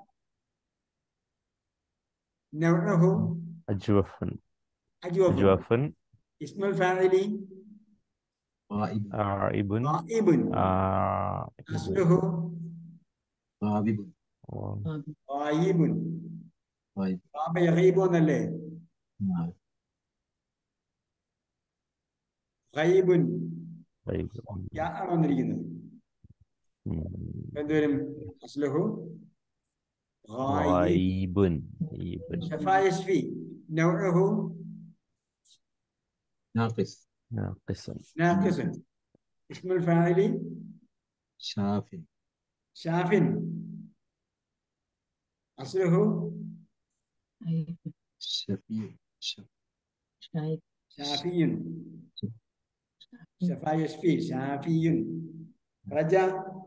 നൗഉഹു അജ്വഫുൻ അജ്വഫു അജ്വഫുൻ ഇസ്മുൽ ഫാഇലി തായിബുൻ ആയിബുൻ ഖായിബുൻ ആയിബുൻ അസ്ലുഹു താവിബുൻ ഖായിബുൻ തായിബ് താബ യഗീബു എന്നല്ലേ ഖൈബുൻ ആയിബുൻ. യാ ആണ് വന്നിരിക്കുന്നത് ഉം. എന്തുവരും അസ്ലുഹു ഖായിബ് ഗായിബുൻ ഗായിബുൻ. شفا يشفي نوعه നാഖിസ് നാഖിസുൻ ناقص اسم الفاعل ഷാഫിൻ شاف أصله ഷഫീ ഷ- شافي شفا يشفي شافي رجا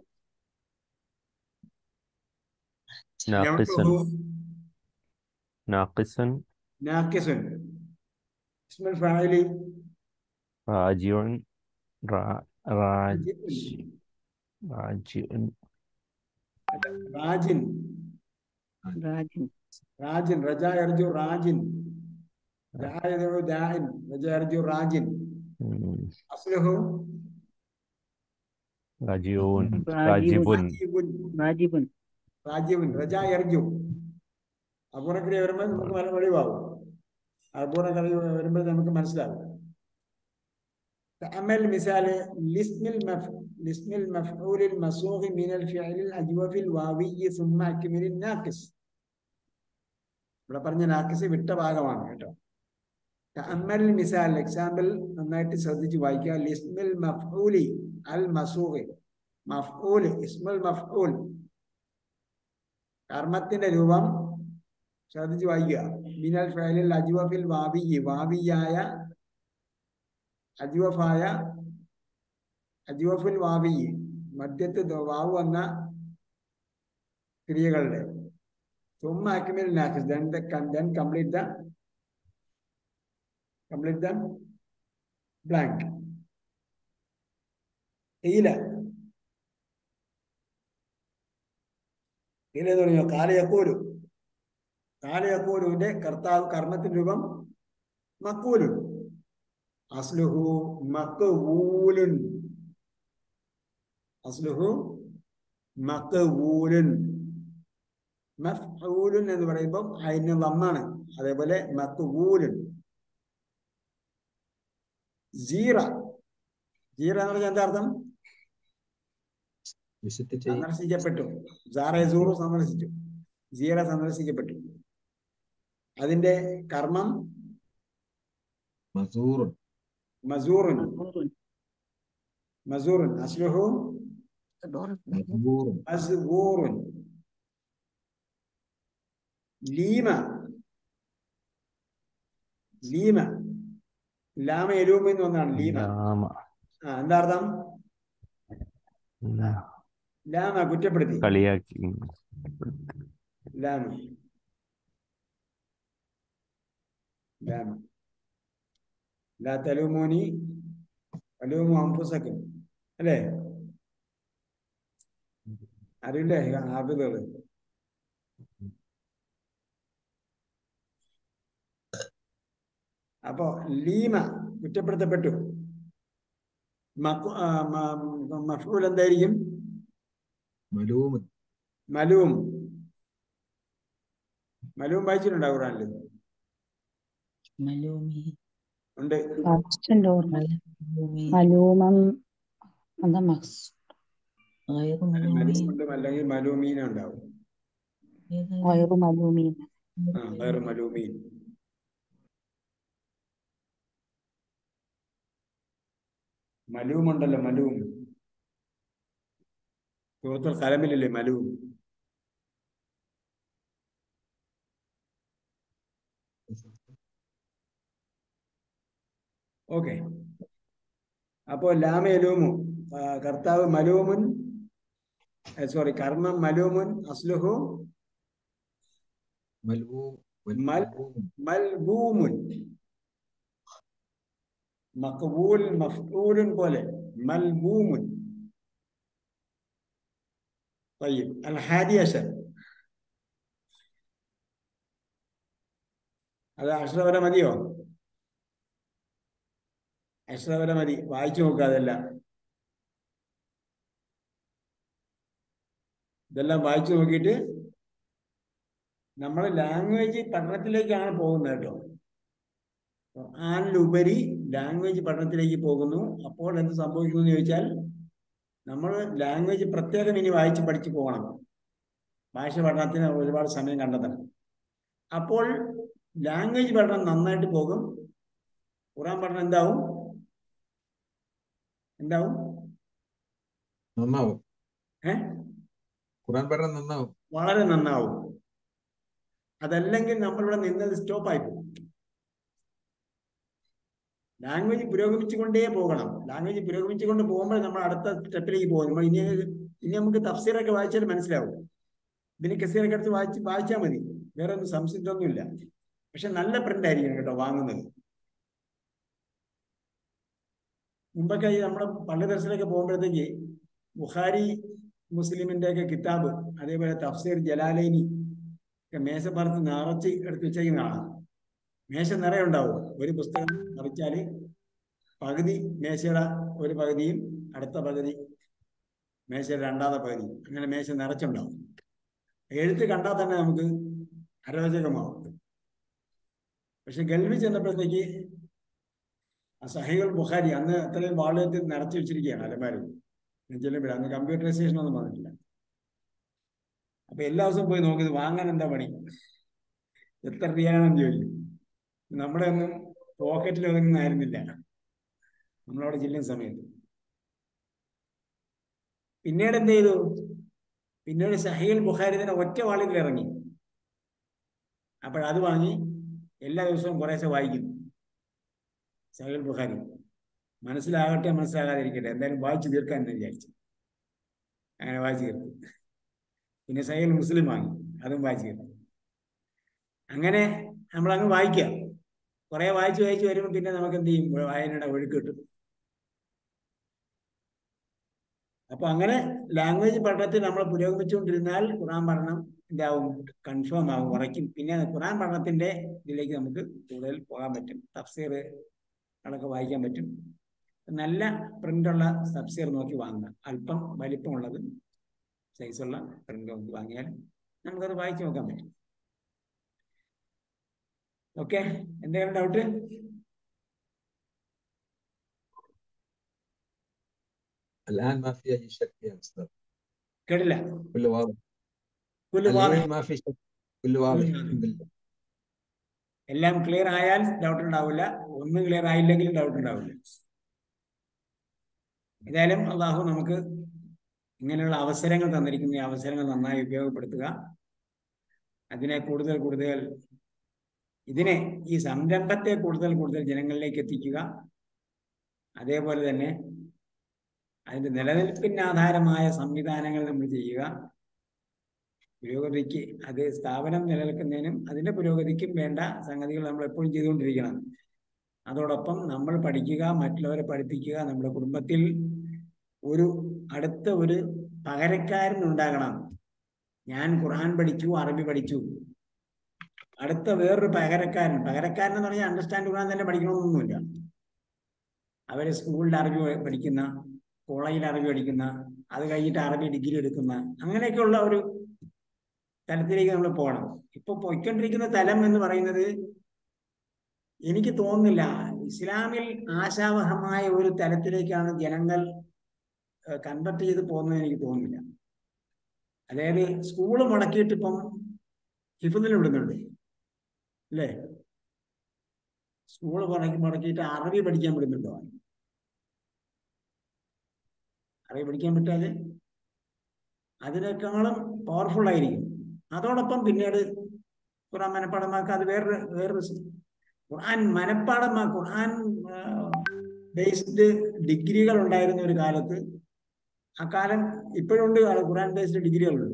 നാഖിസുൻ نوعه നാഖിസുൻ ناقص اسم الفاعل റാജിഉൻ റാ- റാജ് راجع റാജിഉൻ راج രാജൻ راج رجا يرجو راج دعا يدعو داع رجا يرجو راج ഉം. أصله റാജിഊൻ റാജിഉൻ. റാജിബുൻ راجب രാജിബുൻ രാജ്യവൻ റജ എർജു അപൂർണക്രിയ വരുമ്പോൾ നമുക്ക് മല വെളിവാകും അപൂർണക്രിയ വരുമ്പോൾ നമുക്ക് മനസ്സിലാകും تأمل مثال لاسم المف... لاسم المفعول المصوغ من الفعل الأجوف الواوي ثم أكمل الناقص ഇവിടെ പറഞ്ഞ നാക്കിസ് വിട്ട ഭാഗമാണ് കേട്ടോ തഅമ്മൽ മിസാൽ എക്സാമ്പിൾ നന്നായിട്ട് ശ്രദ്ധിച്ച് വായിക്കുക ലിസ്മിൽ മഫ്ഊലി അൽ മസൂഖ് മഫ്ഊൽ ഇസ്മുൽ മഫ്ഊൽ കർമ്മത്തിന്റെ രൂപം ശ്രദ്ധിച്ച് വായിക്കുക മിനൽ ഫയലിൽ അജ്വഫിൽ വാവി വാവിയായ അജ്വഫായ അജ്വഫുൽ വാവി മധ്യത്ത് ദ- വാവ് വന്ന ക്രിയകളുടെ ثم أكمل الناقص then the then complete the complete the blank قيل قيل എന്ന് പറഞ്ഞു കാല യക്കൂലു കാല യക്കൂലുവിന്റെ കർത്താവ് കർമ്മത്തിന്റെ രൂപം മക്കൂലുൻ അസ്ലുഹു മക്കൂലുൻ അസ്ലുഹു മക്കൂലുൻ മഫ്ഊലുൻ എന്ന് പറയുമ്പോൾ അതിന് ലമ്മാണ് അതേപോലെ മക്കൂലുൻ ജീറ ജീറ എന്ന് പറഞ്ഞാൽ എന്താ അർത്ഥം വിസിറ്റ് ചെയ്യും സന്ദർശിക്കപ്പെട്ടു സാറേസൂറു സന്ദർശിച്ചു ജീറ സന്ദർശിക്കപ്പെട്ടു അതിന്റെ കർമ്മം മസൂറുൻ മസൂറുൻ മസൂറുൻ അസ്ലുഹു മസൂറുൻ മസ്ഊറുൻ ലീമ ലീമ ലാമ എലൂമ എന്ന് ഒന്നാണ് ലീമ ലാമ ആ എന്താ അർത്ഥം ലാ- ലാമ കുറ്റപ്പെടുത്തി കളിയാക്കി ലാമ ലാമ ലാ തലൂമൂനി അലൂമു അംഫുസക്കും അല്ലേ അറിയില്ലേ ആബിദുകള് അപ്പോ ലീമ കുറ്റപ്പെടുത്തപ്പെട്ടു മക്കു- ആ, മ- മഫ്ഊൽ എന്തായിരിക്കും മലൂമുൻ മലൂം മലൂം വായിച്ചിട്ടുണ്ടോ ഖുറാനില് മലൂമി ഉണ്ട് വായിച്ചിട്ടുണ്ട് ഓർമ്മ മലൂമി മലൂമം എന്താ മക്സ് ഗൈറു മലൂമി മലൂം ഉണ്ട് അല്ലെങ്കിൽ മലൂമീന ഉണ്ടാവും വയറു മലൂമീൻ ആ വേറെ മലൂമീൻ മലൂം ഉണ്ടല്ലോ മലൂം സൂറത്തുൽ കലമിലല്ലേ മലൂം ഓക്കെ അപ്പോ ലാമയലൂമു ആ, കർത്താവ് മലൂമുൻ സോറി കർമ്മം മലൂമുൻ അസ്ലുഹു മൽവൂ മൽ മൽബൂമുൻ മഖബൂൽ മഫ്ഊലുൻ പോലെ മൽബൂമുൻ طيب الحادي عشر അത് അക്ഷര വരെ മതിയോ അക്ഷര വരെ മതി വായിച്ചു നോക്കുക അതെല്ലാം ഇതെല്ലാം വായിച്ചു നോക്കിയിട്ട് നമ്മൾ ലാംഗ്വേജ് പഠനത്തിലേക്കാണ് പോകുന്നത് കേട്ടോ ഖുർആനിലുപരി ലാംഗ്വേജ് പഠനത്തിലേക്ക് പോകുന്നു അപ്പോൾ എന്ത് സംഭവിക്കുന്നു എന്ന് ചോദിച്ചാൽ നമ്മൾ ലാംഗ്വേജ് പ്രത്യേകം ഇനി വായിച്ച് പഠിച്ചു പോകണം ഭാഷ പഠനത്തിന് ഒരുപാട് സമയം കണ്ടെത്തണം അപ്പോൾ ലാംഗ്വേജ് പഠനം നന്നായിട്ട് പോകും ഖുറാൻ പഠനം എന്താവും എന്താവും നന്നാവും ഏ ഖുറാൻ പഠനം നന്നാവും വളരെ നന്നാവും അതല്ലെങ്കിൽ നമ്മളിവിടെ നിന്നത് സ്റ്റോപ്പായി പോകും ലാംഗ്വേജ് പുരോഗമിച്ചുകൊണ്ടേ പോകണം ലാംഗ്വേജ് പുരോഗമിച്ചുകൊണ്ട് പോകുമ്പോൾ നമ്മൾ അടുത്ത സ്റ്റെപ്പിലേക്ക് പോകും നമ്മൾ ഇനി ഇനി നമുക്ക് തഫ്സീറൊക്കെ വായിച്ചാൽ മനസ്സിലാവും ഇതിന് കസീറൊക്കെ എടുത്ത് വായിച്ച് വായിച്ചാൽ മതി വേറെ ഒന്നും സംശയമൊന്നുമില്ല പക്ഷെ നല്ല പ്രിന്റ് ആയിരിക്കും കേട്ടോ വാങ്ങുന്നത് മുമ്പൊക്കെ ഈ നമ്മുടെ പള്ളി ദർശനമൊക്കെ പോകുമ്പോഴത്തേക്ക് ബുഖാരി മുസ്ലിമിന്റെ ഒക്കെ കിതാബ് അതേപോലെ തഫ്സീർ ജലാലൈനി ഒക്കെ മേശപ്പുറത്ത് നിറച്ച് എടുത്ത് വെച്ചേക്കുന്ന കാണാം മേശ നിറയെ ഉണ്ടാവും ഒരു പുസ്തകം മറിച്ചാല് പകുതി മേശയുടെ ഒരു പകുതിയും അടുത്ത പകുതി മേശയുടെ രണ്ടാമത്തെ പകുതി അങ്ങനെ മേശ നിറച്ചുണ്ടാവും എഴുത്ത് കണ്ടാൽ തന്നെ നമുക്ക് അരോചകമാവും പക്ഷെ ഗൾഫിൽ ചെന്നപ്പോഴത്തേക്ക് ആ സഹികൾ ബുഖാരി അന്ന് അത്രയും വാളയത്തിൽ നിറച്ചു വെച്ചിരിക്കുകയാണ് അലമാരും ചെല്ലുമ്പോഴേ അന്ന് കമ്പ്യൂട്ടറൈസേഷൻ ഒന്നും വന്നിട്ടില്ല അപ്പൊ എല്ലാ ദിവസവും പോയി നോക്കി ഇത് വാങ്ങാൻ എന്താ പണി എത്ര റിയാണെന്ന് ചോദിക്കും നമ്മുടെ ഒന്നും പോക്കറ്റിൽ ഒതുങ്ങുന്നായിരുന്നില്ല നമ്മളവിടെ ചെല്ലുന്ന സമയത്ത് പിന്നീട് എന്ത് ചെയ്തു പിന്നീട് സഹീൽ ബുഖാരി തന്നെ ഒറ്റ വാളിൽ ഇറങ്ങി അപ്പോഴത് വാങ്ങി എല്ലാ ദിവസവും കുറേശ്ശെ വായിക്കുന്നു സഹീൽ ബുഖാരി മനസ്സിലാകട്ടെ മനസ്സിലാകാതിരിക്കട്ടെ എന്തായാലും വായിച്ചു തീർക്കാൻ എന്ന് വിചാരിച്ചു അങ്ങനെ വായിച്ചു തീർത്തു പിന്നെ സഹീൽ മുസ്ലിം വാങ്ങി അതും വായിച്ചു തീർത്തു അങ്ങനെ നമ്മളങ്ങ് വായിക്കുക കുറെ വായിച്ചു വായിച്ചു വരുമ്പോൾ പിന്നെ നമുക്ക് എന്ത് ചെയ്യും വായനയുടെ ഒഴുക്ക് കിട്ടും അപ്പൊ അങ്ങനെ ലാംഗ്വേജ് പഠനത്തിൽ നമ്മൾ പുരോഗമിച്ചുകൊണ്ടിരുന്നാൽ ഖുറാൻ പഠനം എന്താവും കൺഫേം ആവും ഉറയ്ക്കും പിന്നെ ഖുറാൻ പഠനത്തിന്റെ ഇതിലേക്ക് നമുക്ക് കൂടുതൽ പോകാൻ പറ്റും തഫ്സീർ അതൊക്കെ വായിക്കാൻ പറ്റും നല്ല പ്രിന്റുള്ള തഫ്സീർ നോക്കി വാങ്ങുക അല്പം വലിപ്പമുള്ളത് സൈസുള്ള പ്രിന്റ് നോക്കി വാങ്ങിയാൽ നമുക്കത് വായിച്ചു നോക്കാൻ പറ്റും ഓക്കെ എന്തെങ്കിലും ഡൗട്ട് الآن ما في أي شك يا أستاذ കേട്ടില്ല كله واضح പുല്ല് വാ- الآن ما في شك كله واضح الحمد لله എല്ലാം ക്ലിയർ ആയാൽ ഡൗട്ട് ഉണ്ടാവില്ല ഒന്നും ക്ലിയർ ആയില്ലെങ്കിലും ഡൗട്ട് ഉണ്ടാവില്ല ഏതായാലും അള്ളാഹു നമുക്ക് ഇങ്ങനെയുള്ള അവസരങ്ങൾ തന്നിരിക്കുന്ന ഈ അവസരങ്ങൾ നന്നായി ഉപയോഗപ്പെടുത്തുക അതിനെ കൂടുതൽ കൂടുതൽ ഇതിനെ ഈ സംരംഭത്തെ കൂടുതൽ കൂടുതൽ ജനങ്ങളിലേക്ക് എത്തിക്കുക അതേപോലെ തന്നെ അതിന്റെ നിലനിൽപ്പിന് ആധാരമായ സംവിധാനങ്ങൾ നമ്മൾ ചെയ്യുക പുരോഗതിക്ക് അത് സ്ഥാപനം നിലനിൽക്കുന്നതിനും അതിന്റെ പുരോഗതിക്കും വേണ്ട സംഗതികൾ നമ്മൾ എപ്പോഴും ചെയ്തുകൊണ്ടിരിക്കണം അതോടൊപ്പം നമ്മൾ പഠിക്കുക മറ്റുള്ളവരെ പഠിപ്പിക്കുക നമ്മുടെ കുടുംബത്തിൽ ഒരു അടുത്ത ഒരു പകരക്കാരൻ ഉണ്ടാകണം ഞാൻ ഖുർആൻ പഠിച്ചു അറബി പഠിച്ചു അടുത്ത വേറൊരു പകരക്കാരൻ പകരക്കാരൻ എന്ന് പറഞ്ഞാൽ അണ്ടർസ്റ്റാൻഡ് ഖുർആൻ തന്നെ പഠിക്കണമെന്നൊന്നുമില്ല അവര് സ്കൂളിൽ അറബി പഠിക്കുന്ന കോളേജിൽ അറബി പഠിക്കുന്ന അത് കഴിഞ്ഞിട്ട് അറബി ഡിഗ്രി എടുക്കുന്ന അങ്ങനെയൊക്കെയുള്ള ഒരു തലത്തിലേക്ക് നമ്മൾ പോകണം ഇപ്പൊ പോയിക്കൊണ്ടിരിക്കുന്ന തലം എന്ന് പറയുന്നത് എനിക്ക് തോന്നുന്നില്ല ഇസ്ലാമിൽ ആശാവഹമായ ഒരു തലത്തിലേക്കാണ് ജനങ്ങൾ കൺവെർട്ട് ചെയ്ത് പോകുന്നത് എനിക്ക് തോന്നുന്നില്ല അതായത് സ്കൂള് മുടക്കിയിട്ട് ഇപ്പം ഹിഫുദിൽ വിടുന്നുണ്ട് അല്ലേ സ്കൂള് മുടക്കി മുടക്കിയിട്ട് അറബി പഠിക്കാൻ വിടുന്നുണ്ടോ അറബി പഠിക്കാൻ പറ്റാതെ അതിനേക്കാളും പവർഫുൾ ആയിരിക്കും അതോടൊപ്പം പിന്നീട് ഖുർആൻ മനപ്പാടമാക്കുക അത് വേറൊരു വേറൊരു സ് ഖുർആൻ മനപ്പാടമാ ഖുർആൻ ബേസ്ഡ് ഡിഗ്രികൾ ഉണ്ടായിരുന്ന ഒരു കാലത്ത് ആ കാലം ഇപ്പോഴുണ്ട് ഖുർആൻ ബേസ്ഡ് ഡിഗ്രികളുണ്ട്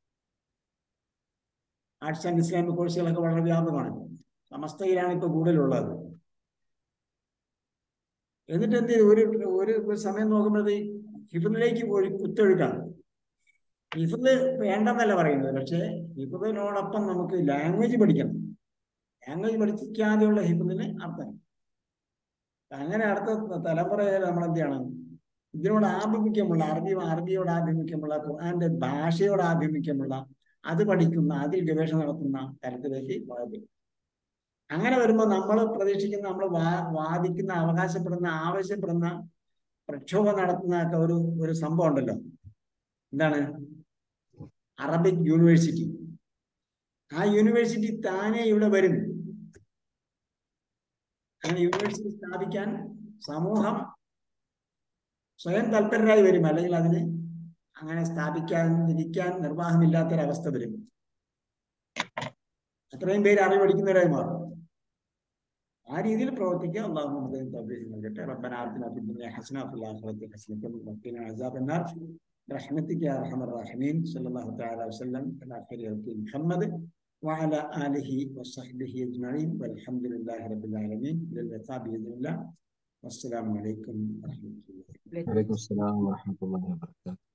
ആർട്സ് ആൻഡ് ഇസ്ലാമിക് കോഴ്സുകളൊക്കെ വളരെ വ്യാപകമാണ് സമസ്തയിലാണ് ഇപ്പൊ കൂടുതലുള്ളത് എന്നിട്ട് എന്ത് ചെയ്തു ഒരു ഒരു ഒരു സമയം നോക്കുമ്പോഴത് ഹിഫിലേക്ക് ഒരു കുത്തൊഴുക്കാണ് ഹിഫിദ് വേണ്ടെന്നല്ല പറയുന്നത് പക്ഷേ ഹിഫിദിനോടൊപ്പം നമുക്ക് ലാംഗ്വേജ് പഠിക്കണം ലാംഗ്വേജ് പഠിക്കാതെയുള്ള ഹിഫിദിന് അർത്ഥം അങ്ങനെ അടുത്ത തലമുറയിൽ നമ്മൾ എന്ത് ചെയ്യണം ഇതിനോട് ആഭിമുഖ്യമുള്ള അറബി അറബിയോട് ആഭിമുഖ്യമുള്ള ഖുർആന്റെ ഭാഷയോട് ആഭിമുഖ്യമുള്ള അത് പഠിക്കുന്ന അതിൽ ഗവേഷണം നടത്തുന്ന തലത്തിലേക്ക് പോയത് അങ്ങനെ വരുമ്പോൾ നമ്മൾ പ്രതീക്ഷിക്കുന്ന നമ്മൾ വാ വാദിക്കുന്ന അവകാശപ്പെടുന്ന ആവശ്യപ്പെടുന്ന പ്രക്ഷോഭം നടത്തുന്ന ഒക്കെ ഒരു ഒരു സംഭവം ഉണ്ടല്ലോ എന്താണ് അറബിക് യൂണിവേഴ്സിറ്റി ആ യൂണിവേഴ്സിറ്റി താനെ ഇവിടെ വരും അങ്ങനെ യൂണിവേഴ്സിറ്റി സ്ഥാപിക്കാൻ സമൂഹം സ്വയം തൽപരരായി വരും അല്ലെങ്കിൽ അതിന് അങ്ങനെ സ്ഥാപിക്കാതിരിക്കാൻ നിർവാഹമില്ലാത്തൊരവസ്ഥ വരും അത്രയും പേര് അറിവ് പഠിക്കുന്നവരായി മാറും ആ രീതിയിൽ പ്രവർത്തിക്കുക അള്ളാഹു നമുക്ക് തൗഫീഖ് നൽകട്ടെ റബ്ബന ആതിന ഫിദ് ദുനിയ ഹസന വഫിൽ ആഖിറതി ഹസനത വഖിന അസാബൻ നാർ برحمتك يا ارحم الراحمين صلى الله تعالى وسلم على خير خلق محمد وعلى اله وصحبه اجمعين والحمد لله رب العالمين للقاء باذن الله والسلام عليكم ورحمه الله عليكم السلام ورحمة الله وبركاته